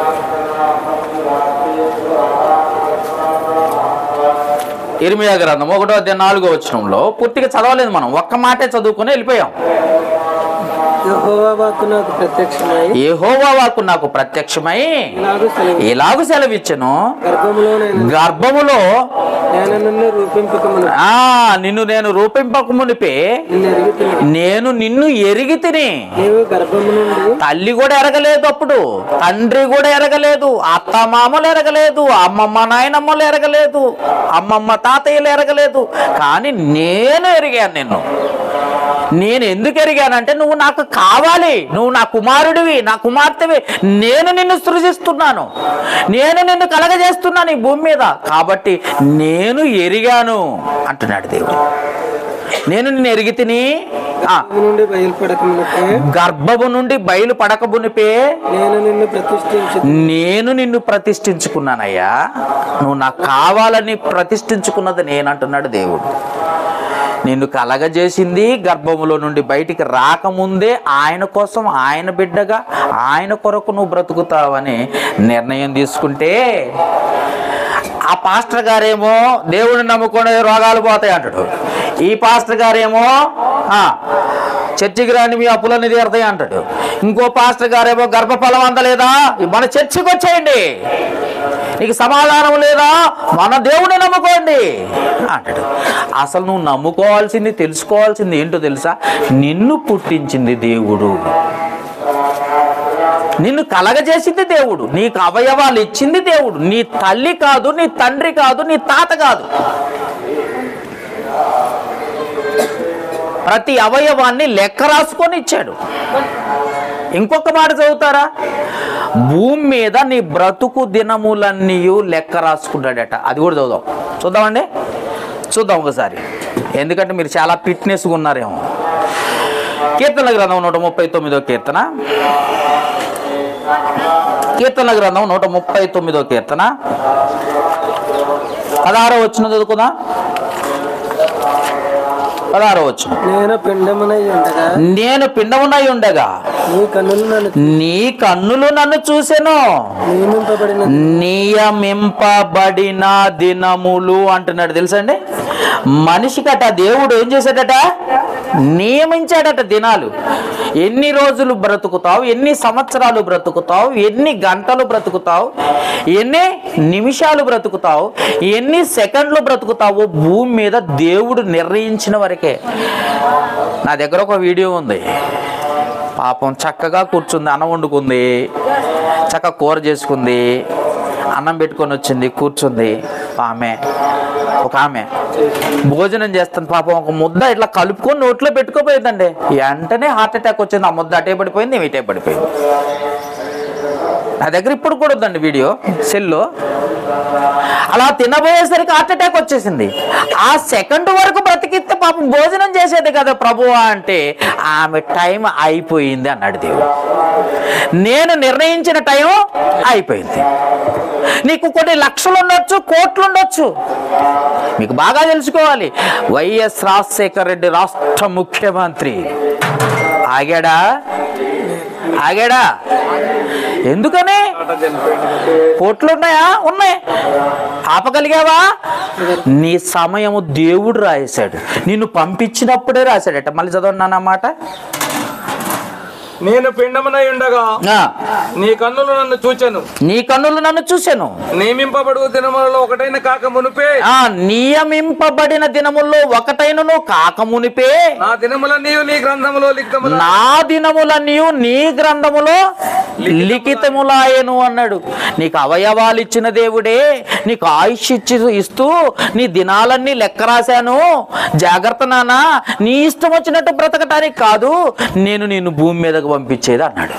S2: ఇర్మియా గ్రంథం ఒకటో అధ్యాయం నాలుగో వచనంలో పూర్తిగా చదవలేదు మనం ఒక్క మాటే చదువుకుని వెళ్ళిపోయాం
S4: యెహోవా వాక్కు నాకు ప్రత్యక్షమై
S2: ఏహోవా వాకు నాకు ప్రత్యక్షమై
S4: ఇలాగూ సెలవు
S2: ఎలాగు సెలవిచ్చను
S4: గర్భములో నేను
S2: గర్భములో
S4: నేను నిన్ను రూపింపకమును
S2: ఆ నిన్ను నేను రూపింపక మునిపే
S4: నిన్ను ఎరుగుతున్నా
S2: నేను నిన్ను ఎరిగి తిని
S4: నీవు గర్భము నుండి
S2: తల్లి కూడా ఎరగలేదు అప్పుడు తండ్రి కూడా ఎరగలేదు అత్త మామలు ఎరగలేదు అమ్మమ్మ నాయనమ్మలు ఎరగలేదు అమ్మమ్మ తాతయ్యలు ఎరగలేదు కానీ నేను ఎరిగాను నిన్ను నేను ఎందుకు ఎరిగానంటే నువ్వు నాకు కావాలి నువ్వు నా కుమారుడివి నా కుమార్తెవి నేను నిన్ను సృజిస్తున్నాను నేను నిన్ను కలగజేస్తున్నాను ఈ భూమి మీద కాబట్టి నేను ఎరిగాను అంటున్నాడు దేవుడు నేను నిన్ను ఎరిగి తిని ఆ,
S4: గర్భము నుండి బయలుపడకమునకే
S2: గర్భము నుండి బయలు పడకబునిపే
S4: నేను నిన్ను ప్రతిష్ఠించి
S2: నేను నిన్ను ప్రతిష్ఠించుకున్నానయ్యా నువ్వు నాకు కావాలని ప్రతిష్ఠించుకున్నది నేనంటున్నాడు దేవుడు నిన్ను కలగజేసింది గర్భములో నుండి బయటికి రాకముందే ఆయన కోసం ఆయన బిడ్డగా ఆయన కొరకు నువ్వు బ్రతుకుతావని నిర్ణయం తీసుకుంటే ఆ పాస్టర్ గారేమో దేవుడిని నమ్ముకునే రోగాలు పోతాయి అంటాడు ఈ పాస్టర్ గారేమో ఆ, చర్చికి రాని మీ అప్పులన్నీ తీరుతాయి అంటాడు ఇంకో పాస్టర్ గారేమో గర్భఫలం అందలేదా మన చర్చికి వచ్చేయండి నీకు సమాధానం లేదా మన దేవుని నమ్ముకోండి అంటాడు అసలు నువ్వు నమ్ముకోవాల్సింది తెలుసుకోవాల్సింది ఏంటో తెలుసా నిన్ను పుట్టించింది దేవుడు నిన్ను కలగజేసింది దేవుడు నీకు అవయవాలు ఇచ్చింది దేవుడు నీ తల్లి కాదు నీ తండ్రి కాదు నీ తాత కాదు ప్రతి అవయవాన్ని లెక్క రాసుకొని ఇచ్చాడు ఇంకొక మాట చదువుతారా భూమి మీద నీ బ్రతుకు దినములన్నీ లెక్క రాసుకున్నాడట అది కూడా చదువుదాం చూద్దామండి చూద్దాం ఒకసారి ఎందుకంటే మీరు చాలా ఫిట్నెస్గా ఉన్నారేమో కీర్తన గ్రంథం నూట ముప్పై తొమ్మిదో కీర్తన కీర్తన గ్రంథం నూట ముప్పై తొమ్మిదో కీర్తన పదహారో వచ్చిన చదువుకుందా పదహారో వచ్చిన
S4: నేను పిండమునై ఉండగా
S2: నేను పిండమునై ఉండగా
S4: నీ కన్నులు నన్ను
S2: నీ కన్నులు నన్ను చూసెను
S4: నియమింపబడిన
S2: నియమింపబడిన దినములు అంటున్నాడు తెలుసండి మనిషికట దేవుడు ఏం చేశాడట నియమించాడట దినాలు ఎన్ని రోజులు బ్రతుకుతావు ఎన్ని సంవత్సరాలు బ్రతుకుతావు ఎన్ని గంటలు బ్రతుకుతావు ఎన్ని నిమిషాలు బ్రతుకుతావు ఎన్ని సెకండ్లు బ్రతుకుతావు భూమి మీద దేవుడు నిర్ణయించిన వరకే నా దగ్గర ఒక వీడియో ఉంది పాపం చక్కగా కూర్చుంది అన్నం వండుకుంది చక్కగా కూర చేసుకుంది అన్నం పెట్టుకొని వచ్చింది కూర్చుంది ఆమె ఒక ఆమె భోజనం చేస్తుంది పాపం ఒక ముద్ద ఇట్లా కలుపుకొని నోట్లో పెట్టుకోపోయిందండి వెంటనే హార్ట్ అటాక్ వచ్చింది ఆ ముద్ద అటే పడిపోయింది ఇటే పడిపోయింది నా దగ్గర ఇప్పుడు కూడా ఉందండి వీడియో సెల్లో అలా తినబోయేసరికి హార్ట్ అటాక్ వచ్చేసింది ఆ సెకండ్ వరకు బ్రతికిస్తే పాపం భోజనం చేసేది కదా ప్రభువా అంటే ఆమె టైం అయిపోయింది అన్నాడు దేవుడు నేను నిర్ణయించిన టైం అయిపోయింది నీకు కొన్ని లక్షలు ఉండొచ్చు కోట్లు ఉండొచ్చు మీకు బాగా తెలుసుకోవాలి వైఎస్ రాజశేఖర రెడ్డి రాష్ట్ర ముఖ్యమంత్రి ఆగాడా ఆగాడా ఎందుకని కోట్లు ఉన్నాయా ఉన్నాయి ఆపగలిగావా నీ సమయము దేవుడు రాయేశాడు నిన్ను పంపించినప్పుడే రాశాడట మళ్ళీ చదవండి అన్నమాట
S3: నేను పిండమునై ఉండగా నీ కన్నులు నన్ను చూచెను
S2: నీ కన్నులు నన్ను చూశాను
S3: నియమింపబడు దినములలో ఒకటైన కాక మునిపే
S2: ఆ నియమింపబడిన దినముల్లో ఒకటైనను కాకమునిపే
S3: నా దినములన్నీ నీ గ్రంథములో లిఖితముల
S2: నా దినములన్నీ నీ గ్రంథములో లిఖితములాయను అన్నాడు నీకు అవయవాలు ఇచ్చిన దేవుడే నీకు ఆయుష్ ఇచ్చి ఇస్తూ నీ దినాలన్నీ లెక్క రాశాను జాగ్రత్త నానా నీ ఇష్టం వచ్చినట్టు బ్రతకటానికి కాదు నేను నిన్ను భూమి మీదకు పంపించేది అన్నాడు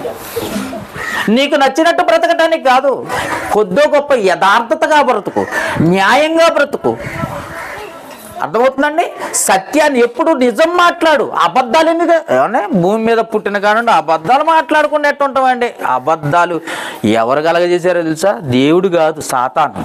S2: నీకు నచ్చినట్టు బ్రతకటానికి కాదు కొద్దో గొప్ప యథార్థతగా బ్రతుకు న్యాయంగా బ్రతుకు అర్థమవుతుందండి సత్యాన్ని ఎప్పుడు నిజం మాట్లాడు అబద్ధాలు ఎందుకు ఏమన్నా భూమి మీద పుట్టిన కానుండి అబద్ధాలు మాట్లాడకుండా ఎట్టుంటామండి అబద్ధాలు ఎవరు కలగజేశారో తెలుసా దేవుడు కాదు సాతాను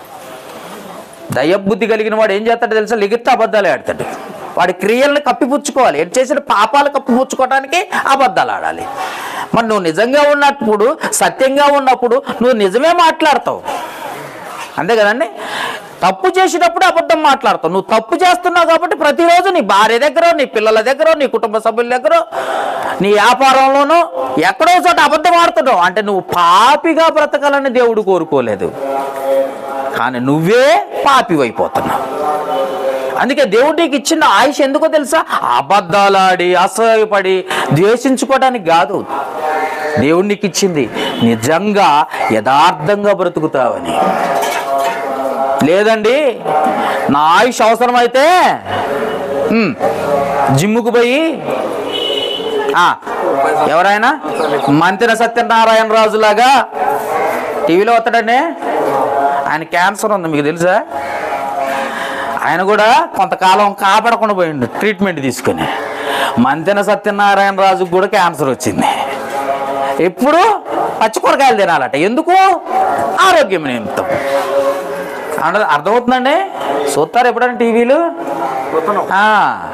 S2: దయబుద్ధి కలిగిన వాడు ఏం చేస్తాడో తెలుసా లిగితే అబద్ధాలు ఆడతాడు వాడి క్రియలను కప్పిపుచ్చుకోవాలి ఎటు చేసిన పాపాలు కప్పిపుచ్చుకోవడానికి అబద్ధాలు ఆడాలి మరి నువ్వు నిజంగా ఉన్నప్పుడు సత్యంగా ఉన్నప్పుడు నువ్వు నిజమే మాట్లాడతావు అంతే కదండి తప్పు చేసినప్పుడు అబద్ధం మాట్లాడతావు నువ్వు తప్పు చేస్తున్నావు కాబట్టి ప్రతిరోజు నీ భార్య దగ్గర నీ పిల్లల దగ్గర నీ కుటుంబ సభ్యుల దగ్గర నీ వ్యాపారంలోనూ ఎక్కడో చోట అబద్ధం ఆడుతున్నావు అంటే నువ్వు పాపిగా బ్రతకాలని దేవుడు కోరుకోలేదు కానీ నువ్వే పాపివైపోతున్నావు అందుకే దేవుడు నీకు ఇచ్చిన ఆయుష్ ఎందుకో తెలుసా అబద్ధాలాడి అసహ్యపడి ద్వేషించుకోవడానికి కాదు దేవుడు నీకు ఇచ్చింది నిజంగా యథార్థంగా బ్రతుకుతావని లేదండి నా ఆయుష్ అవసరమైతే ఉమ్, జిమ్ముకు పోయి ఆ, ఎవరైనా మంతిన సత్యనారాయణ రాజులాగా టీవీలో వస్తాడండి ఆయన క్యాన్సర్ ఉంది మీకు తెలుసా ఆయన కూడా కొంతకాలం కాపాడకుండా పోయిండు ట్రీట్మెంట్ తీసుకొని మంతెన సత్యనారాయణ రాజుకు కూడా క్యాన్సర్ వచ్చింది ఎప్పుడు పచ్చికూరకాయలు తినాలట ఎందుకు ఆరోగ్యం నిమిత్తం అంటే అర్థమవుతుందండి చూస్తారు ఎప్పుడైనా టీవీలు ఆ.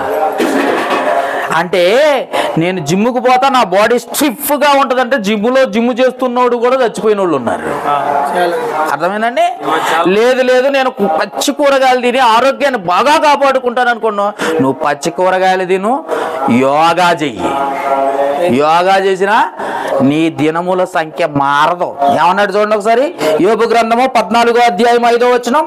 S2: అంటే నేను జిమ్ముకు పోతా నా బాడీ స్టిఫ్గా ఉంటుందంటే జిమ్ములో జిమ్ చేస్తున్నోడు కూడా చచ్చిపోయిన వాళ్ళు ఉన్నారు
S4: చాలా
S2: అర్థమైందండి లేదు లేదు నేను కు- పచ్చి కూరగాయలు తిని ఆరోగ్యాన్ని బాగా కాపాడుకుంటాను అనుకున్నావు నువ్వు పచ్చి కూరగాయలు తిను యోగా చెయ్యి యోగా చేసిన నీ దినముల సంఖ్య మారదు ఏమన్నాడు చూడండి ఒకసారి యోగు గ్రంథము పద్నాలుగో అధ్యాయం ఐదో వచనం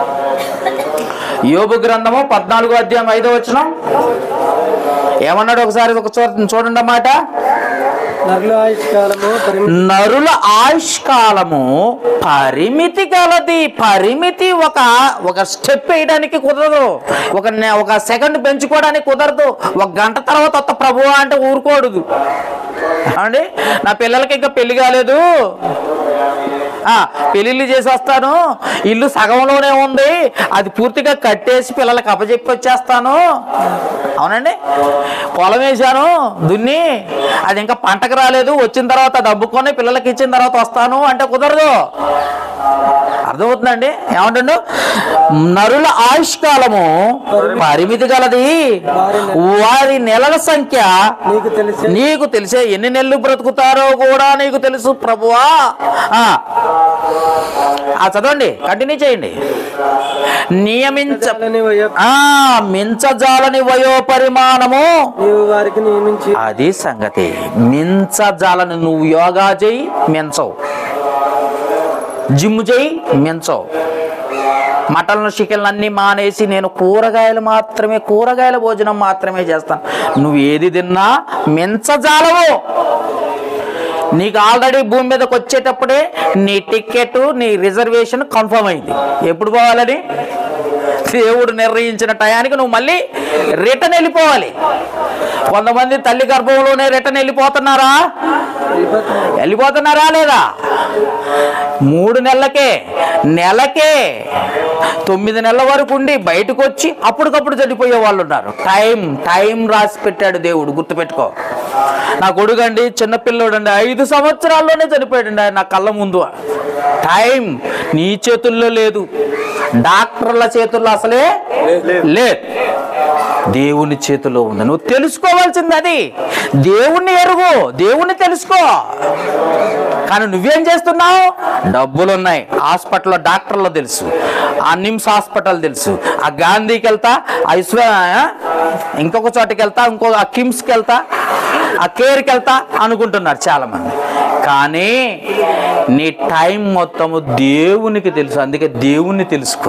S2: యోగు గ్రంథము పద్నాలుగో అధ్యాయం ఐదో వచనం ఏమన్నాడు ఒకసారి ఒక చూ- చూడండి అన్నమాట
S4: నరుల ఆయుష్ కాలము పరిమితి
S2: నరుల ఆయుష్కాలము పరిమితి గలది పరిమితి ఒక ఒక స్టెప్ వేయడానికి కుదరదు ఒక నె- ఒక సెకండ్ పెంచుకోవడానికి కుదరదు ఒక గంట తర్వాత వస్తా ప్రభువా అంటే ఊరుకోడు అండి నా పిల్లలకి ఇంకా పెళ్లి కాలేదు ఆ, పెళ్ళిళ్ళు చేసి వస్తాను ఇల్లు సగంలోనే ఉంది అది పూర్తిగా కట్టేసి పిల్లలకి అప్పచెప్పి వచ్చేస్తాను అవునండి పొలం వేశాను దున్ని అది ఇంకా పంటకు రాలేదు వచ్చిన తర్వాత డబ్బుకొని పిల్లలకి ఇచ్చిన తర్వాత వస్తాను అంటే కుదరదు అర్థమవుతుందండి ఏమంటుండు నరుల ఆయుష్కాలము పరిమితి గలది వారి నెలల సంఖ్య
S4: నీకు తెలిసే
S2: నీకు తెలిసే ఎన్ని నెలలు బ్రతుకుతారో కూడా నీకు తెలుసు ప్రభువా ఆ. ఆ చదవండి కంటిన్యూ చేయండి నియమించ
S4: చాలని వయ-
S2: ఆ మించజాలని వయో పరిమాణము
S4: నీవు వారికి నియమించి
S2: అది సంగతి మించజాలని నువ్వు యోగా చేయి మించవు జిమ్ చేయి మించవు మటన్లు చికెన్లు అన్నీ మానేసి నేను కూరగాయలు మాత్రమే కూరగాయల భోజనం మాత్రమే చేస్తాను నువ్వు ఏది తిన్నా మించజాలవు నీకు ఆల్రెడీ భూమి మీదకి వచ్చేటప్పుడే నీ టికెట్ నీ రిజర్వేషన్ కన్ఫర్మ్ అయింది ఎప్పుడు పోవాలని దేవుడు నిర్ణయించిన టయానికి నువ్వు మళ్ళీ రిటర్న్ వెళ్ళిపోవాలి కొంతమంది తల్లి గర్భంలోనే రిటర్న్ వెళ్ళిపోతున్నారా
S4: వెళ్ళిపోతున్నాడు.
S2: వెళ్ళిపోతున్నారా లేదా మూడు నెలలకే నెలకే తొమ్మిది నెలల వరకు ఉండి బయటకు వచ్చి అప్పటికప్పుడు చనిపోయే వాళ్ళు ఉన్నారు టైం టైం రాసి పెట్టాడు దేవుడు గుర్తుపెట్టుకో నా కొడుకండి చిన్నపిల్లోడండి ఐదు సంవత్సరాల్లోనే చనిపోయాడండి ఆయన నా కళ్ళ ముందు టైం నీ చేతుల్లో లేదు డాక్టర్ల చేతుల్లో అసలే లేదు దేవుని చేతిలో ఉంది నువ్వు తెలుసుకోవాల్సింది అది దేవుణ్ణి ఎరుగు దేవుణ్ణి తెలుసుకో కానీ నువ్వేం చేస్తున్నావు డబ్బులు ఉన్నాయి హాస్పిటల్లో డాక్టర్లు తెలుసు ఆ నిమ్స్ హాస్పిటల్ తెలుసు ఆ గాంధీకి వెళ్తా ఆ విశ్వ ఇంకొక చోటకి వెళ్తా ఇంకో ఆ కిమ్స్కి వెళ్తా ఆ కేర్కి వెళ్తా అనుకుంటున్నారు చాలా మంది కానీ నీ టైం మొత్తము దేవునికి తెలుసు అందుకే దేవుణ్ణి తెలుసుకో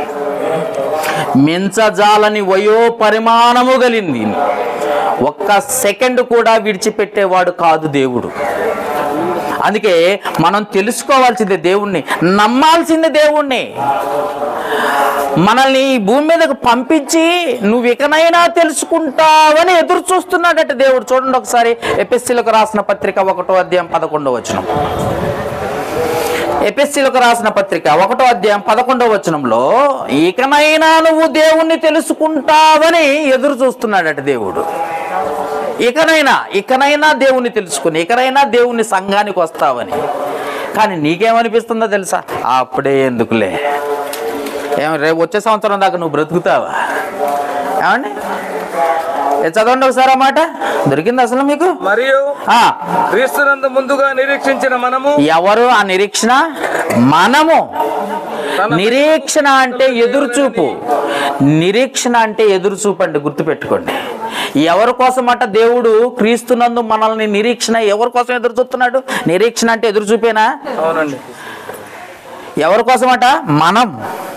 S2: మించజాలని వయో పరిమాణము కలింది ఒక్క సెకండ్ కూడా విడిచిపెట్టేవాడు కాదు దేవుడు అందుకే మనం తెలుసుకోవాల్సిందే దేవుణ్ణి నమ్మాల్సిందే దేవుణ్ణి మనల్ని ఈ భూమి మీదకు పంపించి నువ్వు ఇకనైనా తెలుసుకుంటావని ఎదురు చూస్తున్నాడట దేవుడు చూడండి ఒకసారి ఎపిస్సీలకు రాసిన పత్రిక ఒకటో అధ్యాయం పదకొండో వచనం ఎపిస్సీలకు రాసిన పత్రిక ఒకటో అధ్యాయం పదకొండవ వచనంలో ఇకనైనా నువ్వు దేవుణ్ణి తెలుసుకుంటావని ఎదురు చూస్తున్నాడట దేవుడు ఇకనైనా ఇకనైనా దేవుణ్ణి తెలుసుకుని ఇకనైనా దేవుని సంఘానికి వస్తావని కానీ నీకేమనిపిస్తుందో తెలుసా అప్పుడే ఎందుకులే ఏం రేపు వచ్చే సంవత్సరం దాకా నువ్వు బ్రతుకుతావా ఏమండి ఏ చదవండి ఒకసారి ఆ మాట దొరికింది అసలు మీకు
S3: మరియు
S2: ఆ,
S3: క్రీస్తునందు ముందుగా నిరీక్షించిన మనము
S2: ఎవరు ఆ నిరీక్షణ మనము నిరీక్షణ అంటే ఎదురుచూపు నిరీక్షణ అంటే ఎదురుచూపు అండి గుర్తుపెట్టుకోండి ఎవరి కోసం అట దేవుడు క్రీస్తునందు మనల్ని నిరీక్షణ ఎవరి కోసం ఎదురు చూస్తున్నాడు నిరీక్షణ అంటే ఎదురు చూపేనా
S3: అవునండి
S2: ఎవరి కోసం అట మనం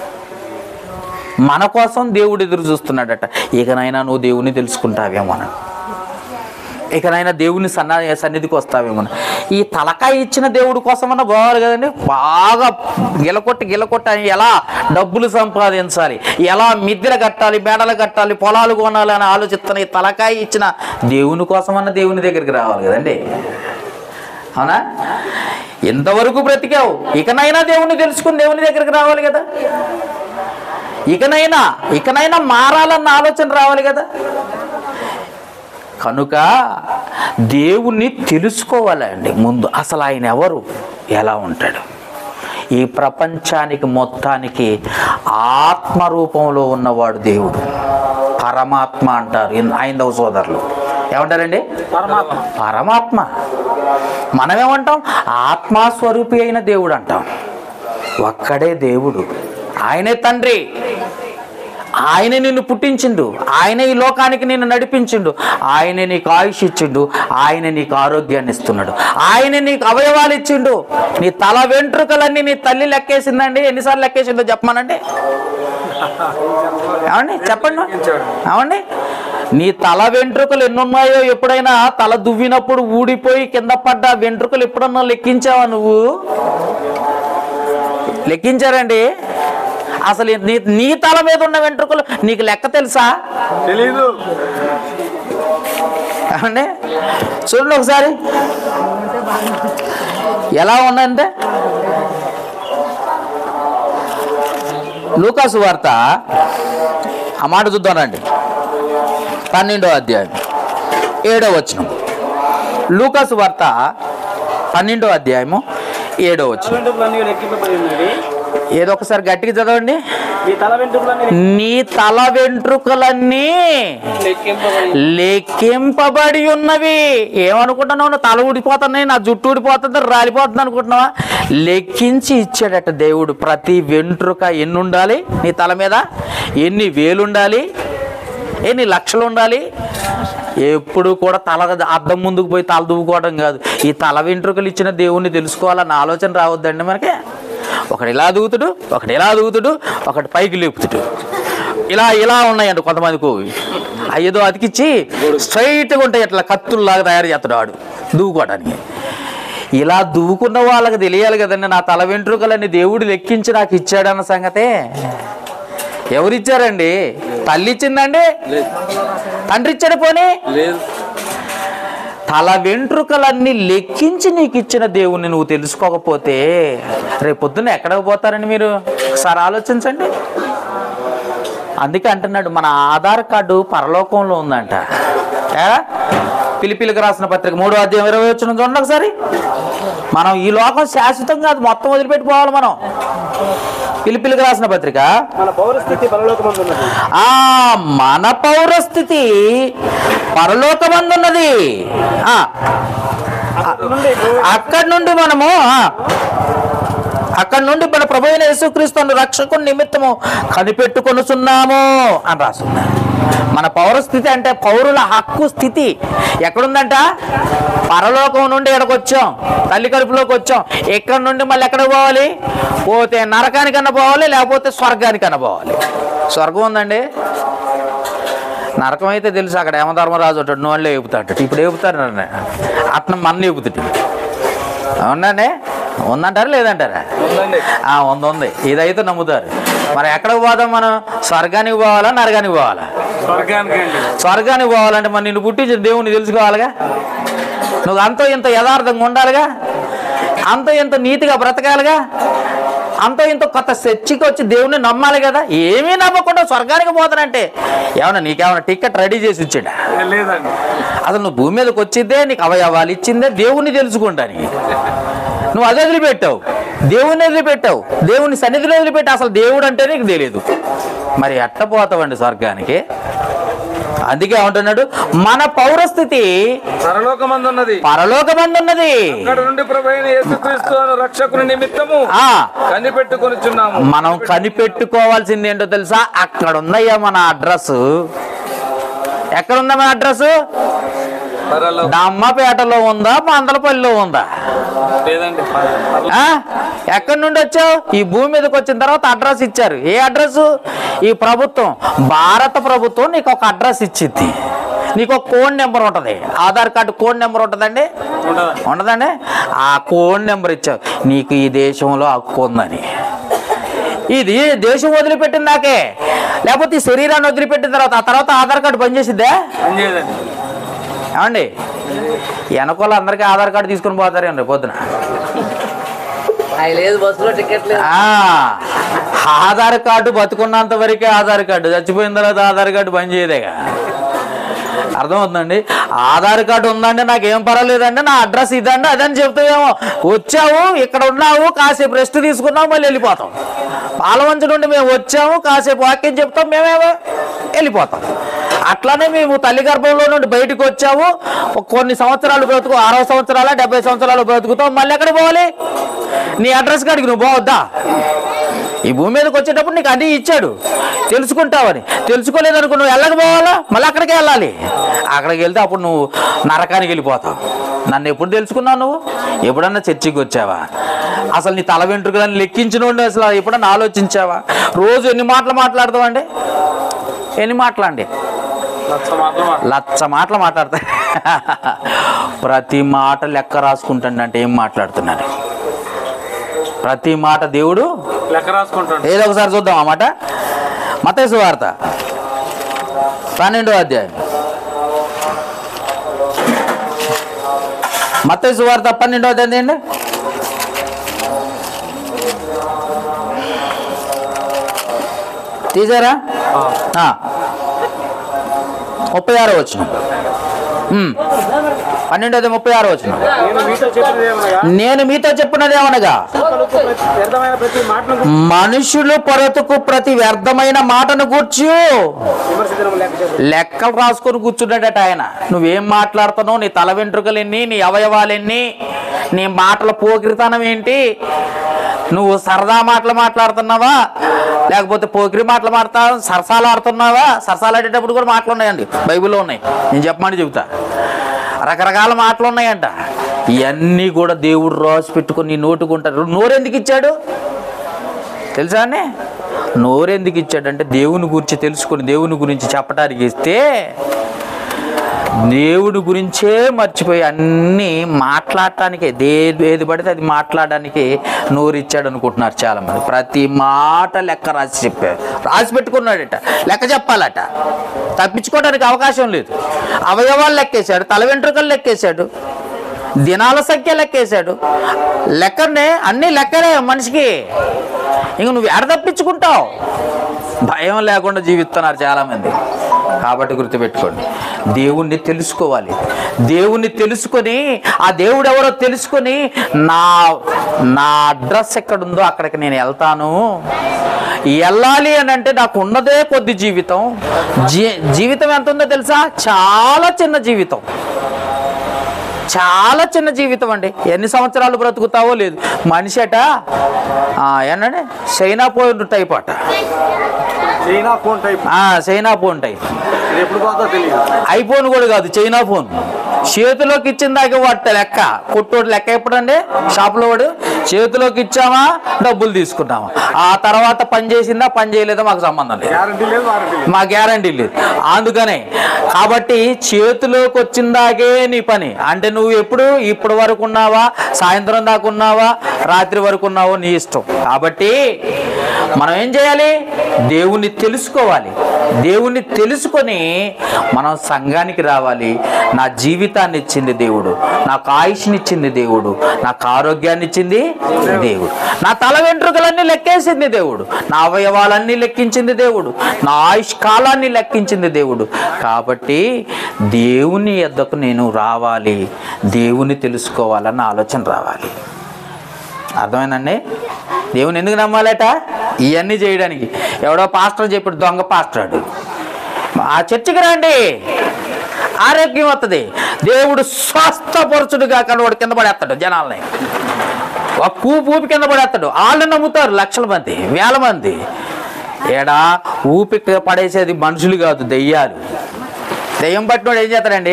S2: మన కోసం దేవుడు ఎదురు చూస్తున్నాడట ఇకనైనా నువ్వు దేవుని తెలుసుకుంటావేమో అని ఇకనైనా దేవుని సన్న సన్నిధికి వస్తావేమో అని. ఈ తలకాయ ఇచ్చిన దేవుడి కోసమన్నా పోవాలి కదండి బాగా గిలకొట్టి గిలకొట్టి అని ఎలా డబ్బులు సంపాదించాలి ఎలా మిద్దెలు కట్టాలి మేడలు కట్టాలి పొలాలు కొనాలి అని ఆలోచిస్తున్న ఈ తలకాయ ఇచ్చిన దేవుని కోసమన్నా దేవుని దగ్గరికి రావాలి కదండి అవునా ఎంతవరకు బ్రతికావు ఇకనైనా దేవుణ్ణి తెలుసుకుని దేవుని దగ్గరికి రావాలి కదా ఇకనైనా ఇకనైనా మారాలన్న ఆలోచన రావాలి కదా కనుక దేవుణ్ణి తెలుసుకోవాలండి ముందు అసలు ఆయన ఎవరు ఎలా ఉంటాడు ఈ ప్రపంచానికి మొత్తానికి ఆత్మ రూపంలో ఉన్నవాడు దేవుడు పరమాత్మ అంటారు ఇన్- ఐందవ సోదరులు ఏమంటారండి పరమాత్మ పరమాత్మ మనమేమంటాం ఆత్మస్వరూపి అయిన దేవుడు అంటాం ఒక్కడే దేవుడు ఆయనే తండ్రి ఆయనే నిన్ను పుట్టించిండు ఆయన ఈ లోకానికి నిన్ను నడిపించిండు ఆయనే నీకు ఆయుష్ ఇచ్చిండు ఆయన నీకు ఆరోగ్యాన్ని ఇస్తున్నాడు ఆయనే నీకు అవయవాలు ఇచ్చిండు నీ తల వెంట్రుకలన్నీ నీ తల్లి లెక్కేసిందండి ఎన్నిసార్లు లెక్కేసిందో చెప్పమానండి ఏమండి చెప్పండి ఏమండి నీ తల వెంట్రుకలు ఎన్నున్నాయో ఎప్పుడైనా తల దువ్వినప్పుడు ఊడిపోయి కింద పడ్డ వెంట్రుకలు ఎప్పుడన్నా లెక్కించావా నువ్వు లెక్కించారండి అసలు నీ నీ తల మీద ఉన్న వెంట్రుకలు నీకు లెక్క తెలుసా
S3: తెలీదు
S2: ఏమండి చూడండి ఒకసారి ఎలా ఉందంటే లూకాసు వార్త ఆ మాట చూద్దానండి పన్నెండో అధ్యాయం ఏడో వచనం లూకాసు వార్త పన్నెండో అధ్యాయము ఏడో వచనం
S4: వెంట్రుకలన్నీ లెక్కింపబడి ఉన్నవి
S2: ఏదో ఒకసారి గట్టిగా చదవండి
S4: మీ తల వెంట్రుకలన్నీ
S2: నీ తల వెంట్రుకలన్నీ
S4: లెక్కింపబడి
S2: లెక్కింపబడి ఉన్నవి ఏమనుకుంటున్నావు నా తల ఊడిపోతున్నాయి నా జుట్టు ఊడిపోతుంది రాలిపోతుంది అనుకుంటున్నావా లెక్కించి ఇచ్చాడట దేవుడు ప్రతి వెంట్రుక ఎన్ని ఉండాలి నీ తల మీద ఎన్ని వేలు ఉండాలి ఎన్ని లక్షలు ఉండాలి ఎప్పుడు కూడా తల అద్దం ముందుకు పోయి తల దువ్వుకోవడం కాదు ఈ తల వెంట్రుకలు ఇచ్చిన దేవుణ్ణి తెలుసుకోవాలన్న ఆలోచన రావద్దండి మనకి ఒకడు ఇలా దూకుతుడు ఒకడు ఇలా దూకుతుడు ఒకటి పైకి లేపుతుడు ఇలా ఇలా ఉన్నాయండి కొంతమందికి అయ్యేదో అతికిచ్చి స్ట్రైట్గా ఉంటాయి ఇట్లా కత్తుల్లాగా తయారు చేస్తాడు వాడు దువ్వుకోవడానికి ఇలా దువ్వుకున్న వాళ్ళకి తెలియాలి కదండి నా తల వెంట్రుకలని దేవుడు లెక్కించి నాకు ఇచ్చాడన్న సంగతే ఎవరిచ్చారండి తల్లి ఇచ్చిందండి తండ్రి ఇచ్చాడు పోనీ
S3: లేదు
S2: తల వెంట్రుకలన్నీ లెక్కించి నీకు ఇచ్చిన దేవుణ్ణి నువ్వు తెలుసుకోకపోతే రేపు పొద్దున్న ఎక్కడికి పోతారని మీరు ఒకసారి ఆలోచించండి అందుకే అంటున్నాడు మన ఆధార్ కార్డు పరలోకంలో ఉందంట ఏ? పిలిపిలికి రాసిన పత్రిక మూడో అధ్యాయం ఇరవై వచ్చిన చూడండి ఒకసారి మనం ఈ లోకం శాశ్వతం కాదు మొత్తం వదిలిపెట్టి పోవాలి మనం పిలిపిలికి రాసిన పత్రిక
S4: మన పౌరస్థితి పరలోకమందు ఉన్నది
S2: ఆ మన పౌరస్థితి పరలోకమందున్నది ఆ,
S4: నుండి
S2: అక్కడి నుండి మనము ఆ, అక్కడి నుండి మన ప్రభు అయిన యేసుక్రీస్తును రక్షకుని నిమిత్తము కనిపెట్టుకొనుచున్నాము అని రాస్తుంది మన పౌరస్థితి అంటే పౌరుల హక్కు స్థితి ఎక్కడుందంట పరలోకం నుండి ఇక్కడికి వచ్చాం తల్లి కడుపులోకి వచ్చాం ఎక్కడి నుండి మళ్ళీ ఎక్కడికి పోవాలి పోతే నరకానికన్నా పోవాలి లేకపోతే స్వర్గానికన్నా పోవాలి స్వర్గం ఉందండి నరకం అయితే తెలుసు అక్కడ యమధర్మరాజు ఉంటాడు నోళ్ళే ఏపుతాడు ఇప్పుడు ఏపుతారు నన్ను అట్న మన ఏపుతాడు అవునండి ఉందంటారా లేదంటారా
S3: ఉందండి
S2: ఆ, ఉంది ఉంది ఇదైతే నమ్ముతారు మరి ఎక్కడికి పోదాం మనం స్వర్గానికి పోవాలా నరకానికి పోవాలా
S3: స్వర్గానికి అండి
S2: స్వర్గానికి పోవాలంటే మరి నిన్ను పుట్టించిన దేవుని తెలుసుకోవాలిగా నువ్వు అంతో ఇంత యథార్థంగా ఉండాలిగా అంతో ఇంత నీతిగా బ్రతకాలిగా అంతో ఇంత కొత్త చర్చికి వచ్చి దేవుని నమ్మాలి కదా ఏమీ నమ్మకుండా స్వర్గానికి పోతానంటే ఏమన్నా నీకేమన్నా టికెట్ రెడీ చేసి ఇచ్చాడా
S3: లేదండి
S2: అసలు నువ్వు భూమి మీదకి వచ్చిందే నీకు అవయవాలు ఇచ్చిందే దేవుణ్ణి తెలుసుకుంటానికి నువ్వు అది వదిలిపెట్టావు దేవుని వదిలిపెట్టావు దేవుని సన్నిధిలో వదిలిపెట్టి అసలు దేవుడు అంటే నీకు తెలియదు మరి ఎట్ట పోతావండి స్వర్గానికి అందుకే ఏమంటున్నాడు మన పౌరస్థితి
S3: పరలోకమందున్నది
S2: పరలోకమందున్నది
S3: అక్కడ నుండి ప్రభు అయిన యేసుక్రీస్తు అను రక్షకుని నిమిత్తము
S2: ఆ
S3: కనిపెట్టుకొనిచున్నాము
S2: మనం కనిపెట్టుకోవాల్సింది ఏంటో తెలుసా అక్కడ ఉందయ్యా మన అడ్రస్ ఎక్కడ ఉందా మన అడ్రస్
S3: పరలో-
S2: దమ్మపేటలో ఉందా మందలపల్లిలో ఉందా
S3: లేదండి
S2: ఆ? ఎక్కడి నుండి వచ్చావు ఈ భూమి మీదకి వచ్చిన తర్వాత అడ్రస్ ఇచ్చారు ఏ అడ్రస్ ఈ ప్రభుత్వం భారత ప్రభుత్వం నీకు ఒక అడ్రస్ ఇచ్చింది నీకు ఒక కోడ్ నెంబర్ ఉంటుంది ఆధార్ కార్డు కోడ్ నెంబర్ ఉంటుందండి ఉండదండి ఆ కోడ్ నెంబర్ ఇచ్చావు నీకు ఈ దేశంలో హక్కు ఉందని ఇది దేశం వదిలిపెట్టిన దాకే లేకపోతే ఈ శరీరాన్ని వదిలిపెట్టిన తర్వాత ఆ తర్వాత ఆధార్ కార్డు పనిచేసిద్దా
S3: లేదండి
S2: ఏమండి వెనకోళ్ళు అందరికీ ఆధార్ కార్డు తీసుకుని పోతారేమో రేపు పొద్దున
S5: అవి లేదు బస్సులో టికెట్ లేదు
S2: ఆ, ఆధార్ కార్డు బతుకున్నంత వరకే ఆధార్ కార్డు చచ్చిపోయిన తర్వాత ఆధార్ కార్డు పనిచేయదేగా అర్థమవుతుందండి ఆధార్ కార్డు ఉందండి నాకేం పర్వాలేదండి నా అడ్రస్ ఇదండి అదని చెప్తావేమో వచ్చావు ఇక్కడ ఉన్నావు కాసేపు రెస్ట్ తీసుకున్నావు మళ్ళీ వెళ్ళిపోతాం పాలవంచ నుండి మేము వచ్చాము కాసేపు వాక్యం చెప్తాం మేమేమో వెళ్ళిపోతాం అట్లానే మేము తల్లి గర్భంలో నుండి బయటకు వచ్చాము ఒక కొన్ని సంవత్సరాలు బ్రతుకు అరవై సంవత్సరాల డెబ్బై సంవత్సరాలు బ్రతుకుతాం మళ్ళీ ఎక్కడ పోవాలి నీ అడ్రస్ కాడికి నువ్వు పోవద్దా ఈ భూమి మీదకి వచ్చేటప్పుడు నీకు అన్నీ ఇచ్చాడు తెలుసుకుంటావని తెలుసుకోలేదనుకో నువ్వు వెళ్ళకపోవాలా మళ్ళీ అక్కడికే వెళ్ళాలి అక్కడికి వెళ్తే అప్పుడు నువ్వు నరకానికి వెళ్ళిపోతావు నన్ను ఎప్పుడు తెలుసుకున్నావు నువ్వు ఎప్పుడన్నా చర్చికి వచ్చావా అసలు నీ తల వెంట్రుకలని లెక్కించినోండి అసలు ఎప్పుడన్నా ఆలోచించావా రోజు ఎన్ని మాటలు మాట్లాడతావండి ఎన్ని మాటలండి
S4: లక్ష మాటలు మాట.
S2: లచ్చ మాటలు మాట్లాడతా ప్రతి మాట లెక్క రాసుకుంటాడు అంటే ఏం మాట్లాడుతున్నాను ప్రతి మాట దేవుడు
S4: లెక్క రాసుకుంటాడు
S2: ఏదో ఒకసారి చూద్దాం ఆ మాట మతేసు వార్త పన్నెండో అధ్యాయం మతేసు వార్త పన్నెండో అధ్యాయం ఏంటి తీసారా ఆ. ముప్పై ఆరో వచ్చిన పన్నెండోది ముప్పై ఆరో వచ్చిన
S4: నేను మీతో చెప్పినది ఏమనగా
S2: నేను మీతో చెప్పినది ఏమనగా
S4: పలుకు ప్రతి వ్యర్థమైన ప్రతి మాటను
S2: మనుషులు పొరతుకు ప్రతి వ్యర్థమైన మాటను కూర్చు
S4: విమర్శించడం లెక్క చేస్తాడు
S2: లెక్కలు రాసుకొని కూర్చున్నాడట ఆయన నువ్వేం మాట్లాడుతున్నావు నీ తల వెంట్రుకలు ఎన్ని నీ అవయవాలు ఎన్ని నీ మాటల పోకిరితనం ఏంటి నువ్వు సరదా మాటలు మాట్లాడుతున్నావా లేకపోతే పోకిరి మాటలు మాట్లాడుతా సరసాలు ఆడుతున్నావా సరసాలు ఆడేటప్పుడు కూడా మాటలు ఉన్నాయండి బైబిల్లో ఉన్నాయి నేను చెప్పమని చెబుతా రకరకాల మాటలు ఉన్నాయంట ఇవన్నీ కూడా దేవుడు రాసి పెట్టుకొని నీ నోటుకుంటారు నోరెందుకు ఇచ్చాడు తెలుసా అండి నోరెందుకు ఇచ్చాడంటే దేవుని గురించి తెలుసుకొని దేవుని గురించి చెప్పడానికి ఇస్తే దేవుడి గురించే మర్చిపోయి అన్నీ మాట్లాడటానికే దే ఏది పడితే అది మాట్లాడడానికి నోరు ఇచ్చాడు అనుకుంటున్నారు చాలామంది ప్రతి మాట లెక్క రాసి చెప్పారు రాసి పెట్టుకున్నాడట లెక్క చెప్పాలట తప్పించుకోవడానికి అవకాశం లేదు అవయవాలు లెక్కేశాడు తల వెంట్రుకలు లెక్కేశాడు దినాల సంఖ్య లెక్కేశాడు లెక్కనే అన్నీ లెక్కనే మనిషికి ఇంక నువ్వు ఎడ తప్పించుకుంటావు భయం లేకుండా జీవిస్తున్నారు చాలామంది కాబట్టి గుర్తుపెట్టుకోండి దేవుణ్ణి తెలుసుకోవాలి దేవుణ్ణి తెలుసుకొని ఆ దేవుడు ఎవరో తెలుసుకొని నా నా అడ్రస్ ఎక్కడుందో అక్కడికి నేను వెళ్తాను వెళ్ళాలి అని అంటే నాకు ఉన్నదే కొద్ది జీవితం జీ జీవితం ఎంత ఉందో తెలుసా చాలా చిన్న జీవితం చాలా చిన్న జీవితం అండి ఎన్ని సంవత్సరాలు బ్రతుకుతావో లేదు మనిషి అట ఆ, ఏంటంటే చైనా పోయిన టైప్ అట
S4: చైనా ఫోన్ టైప్
S2: ఆ, చైనా ఫోన్ టైప్
S4: ఇది ఎప్పుడు పోతుందో తెలియదు
S2: ఐఫోన్ కూడా కాదు చైనా ఫోన్ చేతిలోకి ఇచ్చిన దాకా వాటి లెక్క కొట్టోడు లెక్క ఎప్పుడండి షాప్లో వాడు చేతిలోకి ఇచ్చామా డబ్బులు తీసుకున్నామా ఆ తర్వాత పని చేసిందా పని చేయలేదా మాకు సంబంధం లేదు
S4: గ్యారంటీ లేదు వారంటీ లేదు
S2: మా గ్యారంటీ లేదు అందుకనే కాబట్టి చేతిలోకి వచ్చిందాకే నీ పని అంటే నువ్వు ఎప్పుడు ఇప్పటి వరకు ఉన్నావా సాయంత్రం దాకా ఉన్నావా రాత్రి వరకు ఉన్నావో నీ ఇష్టం కాబట్టి మనం ఏం చేయాలి దేవుణ్ణి తెలుసుకోవాలి దేవుణ్ణి తెలుసుకొని మనం సంఘానికి రావాలి నా జీవితాన్ని ఇచ్చింది దేవుడు నాకు ఆయుష్ని ఇచ్చింది దేవుడు నాకు ఆరోగ్యాన్ని ఇచ్చింది దేవుడు నా తల వెంట్రుకలన్నీ లెక్కేసింది దేవుడు నా అవయవాలన్నీ లెక్కించింది దేవుడు నా ఆయుష్ కాలాన్ని లెక్కించింది దేవుడు కాబట్టి దేవుని ఎద్దకు నేను రావాలి దేవుని తెలుసుకోవాలన్న ఆలోచన రావాలి అర్థమైందండి దేవుని ఎందుకు నమ్మాలట ఇవన్నీ చేయడానికి ఎవడో పాస్టర్ చెప్పాడు దొంగ పాస్టరాడు ఆ చర్చికి రండి ఆరోగ్యం వస్తుంది దేవుడు స్వస్థపరచుడుగా కనవాడు కింద పడేస్తాడు జనాల్ని ఒక ఊపి ఊపి కింద పడేస్తాడు వాళ్ళు నమ్ముతారు లక్షల మంది వేల మంది ఏడా ఊపి పడేసేది మనుషులు కాదు దెయ్యాలు దెయ్యం పట్టినోడు ఏం చేస్తాడండి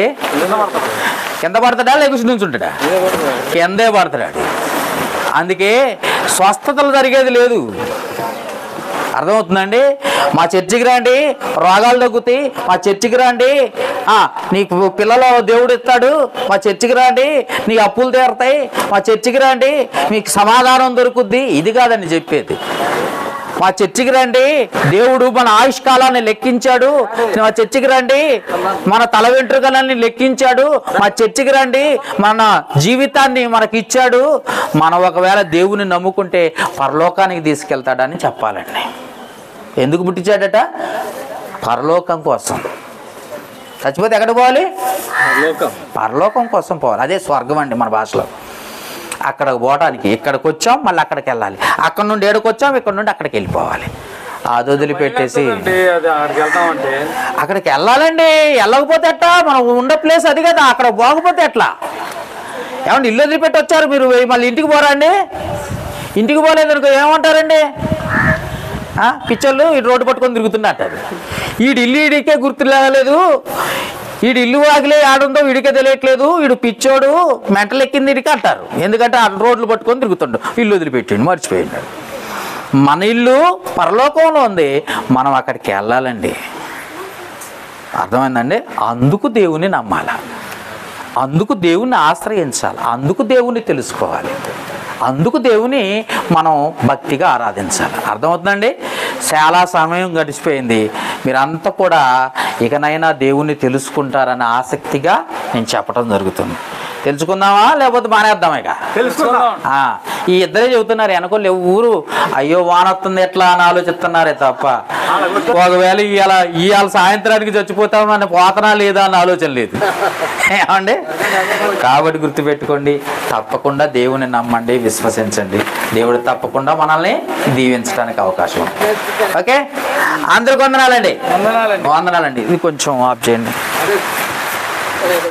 S2: కింద పడతాడా లేకపోతే నుంచుంటాడా కిందే పడతాడు అందుకే స్వస్థతలు జరిగేది లేదు అర్థమవుతుందండి మా చర్చికి రండి రోగాలు తగ్గుతాయి మా చర్చికి రండి ఆ, నీకు పిల్లలు దేవుడు ఇస్తాడు మా చర్చికి రండి నీ అప్పులు తీరతాయి మా చర్చికి రండి మీకు సమాధానం దొరుకుద్ది ఇది కాదండి చెప్పేది మా చర్చికి రండి దేవుడు మన ఆయుష్ కాలాన్ని లెక్కించాడు మా చర్చికి రండి మన తల వెంట్రుకలన్నీ లెక్కించాడు మా చర్చికి రండి మన జీవితాన్ని మనకి ఇచ్చాడు మనం ఒకవేళ దేవుని నమ్ముకుంటే పరలోకానికి తీసుకెళ్తాడని చెప్పాలండి ఎందుకు పుట్టించాడట పరలోకం కోసం చచ్చిపోతే ఎక్కడ పోవాలి
S4: లోకం
S2: పరలోకం కోసం పోవాలి అదే స్వర్గం అండి మన భాషలో అక్కడికి పోవడానికి ఇక్కడికి వచ్చాం మళ్ళీ అక్కడికి వెళ్ళాలి అక్కడ నుండి ఏడుకు వచ్చాం ఇక్కడ నుండి అక్కడికి వెళ్ళిపోవాలి అది వదిలిపెట్టేసి
S4: అంటే అది అక్కడికి వెళ్తామంటే
S2: అక్కడికి వెళ్ళాలండి వెళ్ళకపోతే ఎట్లా మనం ఉండే ప్లేస్ అది కదా అక్కడ పోకపోతే ఎట్లా ఏమండి ఇల్లు వదిలిపెట్టి వచ్చారు మీరు మళ్ళీ ఇంటికి పోరా అండి ఇంటికి పోలేదనుకో ఏమంటారండి ఆ, పిచ్చోళ్ళు ఇటు రోడ్డు పట్టుకొని తిరుగుతున్నట్టు ఈడు ఇల్లు ఈడికే గుర్తు లేదు వీడు ఇల్లు వాగిలే ఆడుందో వీడికే తెలియట్లేదు వీడు పిచ్చోడు మెంటలు ఎక్కింది వీడికి అంటారు ఎందుకంటే ఆ రోడ్లు పట్టుకొని తిరుగుతుండు ఇల్లు వదిలిపెట్టిండు మర్చిపోయిండు మన ఇల్లు పరలోకంలో ఉంది మనం అక్కడికి వెళ్ళాలండి అర్థమైందండి అందుకు దేవుని నమ్మాల అందుకు దేవుణ్ణి ఆశ్రయించాలి అందుకు దేవుణ్ణి తెలుసుకోవాలి అందుకు దేవుని మనం భక్తిగా ఆరాధించాలి అర్థమవుతుందండి చాలా సమయం గడిచిపోయింది మీరంతా కూడా ఇకనైనా దేవుణ్ణి తెలుసుకుంటారనే ఆసక్తిగా నేను చెప్పడం జరుగుతుంది తెలుసుకుందామా లేకపోతే మానేద్దామా ఇక
S4: తెలుసుకుందాం
S2: ఆ, ఈ ఇద్దరే చెబుతున్నారు వెనకోళ్ళు ఊరు అయ్యో వానొస్తుంది ఎట్లా అని ఆలోచిస్తున్నారే తప్ప ఒకవేళ ఇవాళ ఇవాళ సాయంత్రానికి చచ్చిపోతామని పోతనా లేదా అని ఆలోచన లేదు ఏమండి కాబట్టి గుర్తుపెట్టుకోండి తప్పకుండా దేవుని నమ్మండి విశ్వసించండి దేవుడు తప్పకుండా మనల్ని దీవించడానికి అవకాశం ఉంది ఓకే అందరికి వందనాలండి
S4: వందనాలండి
S2: వందనాలండి ఇది కొంచెం ఆఫ్ చేయండి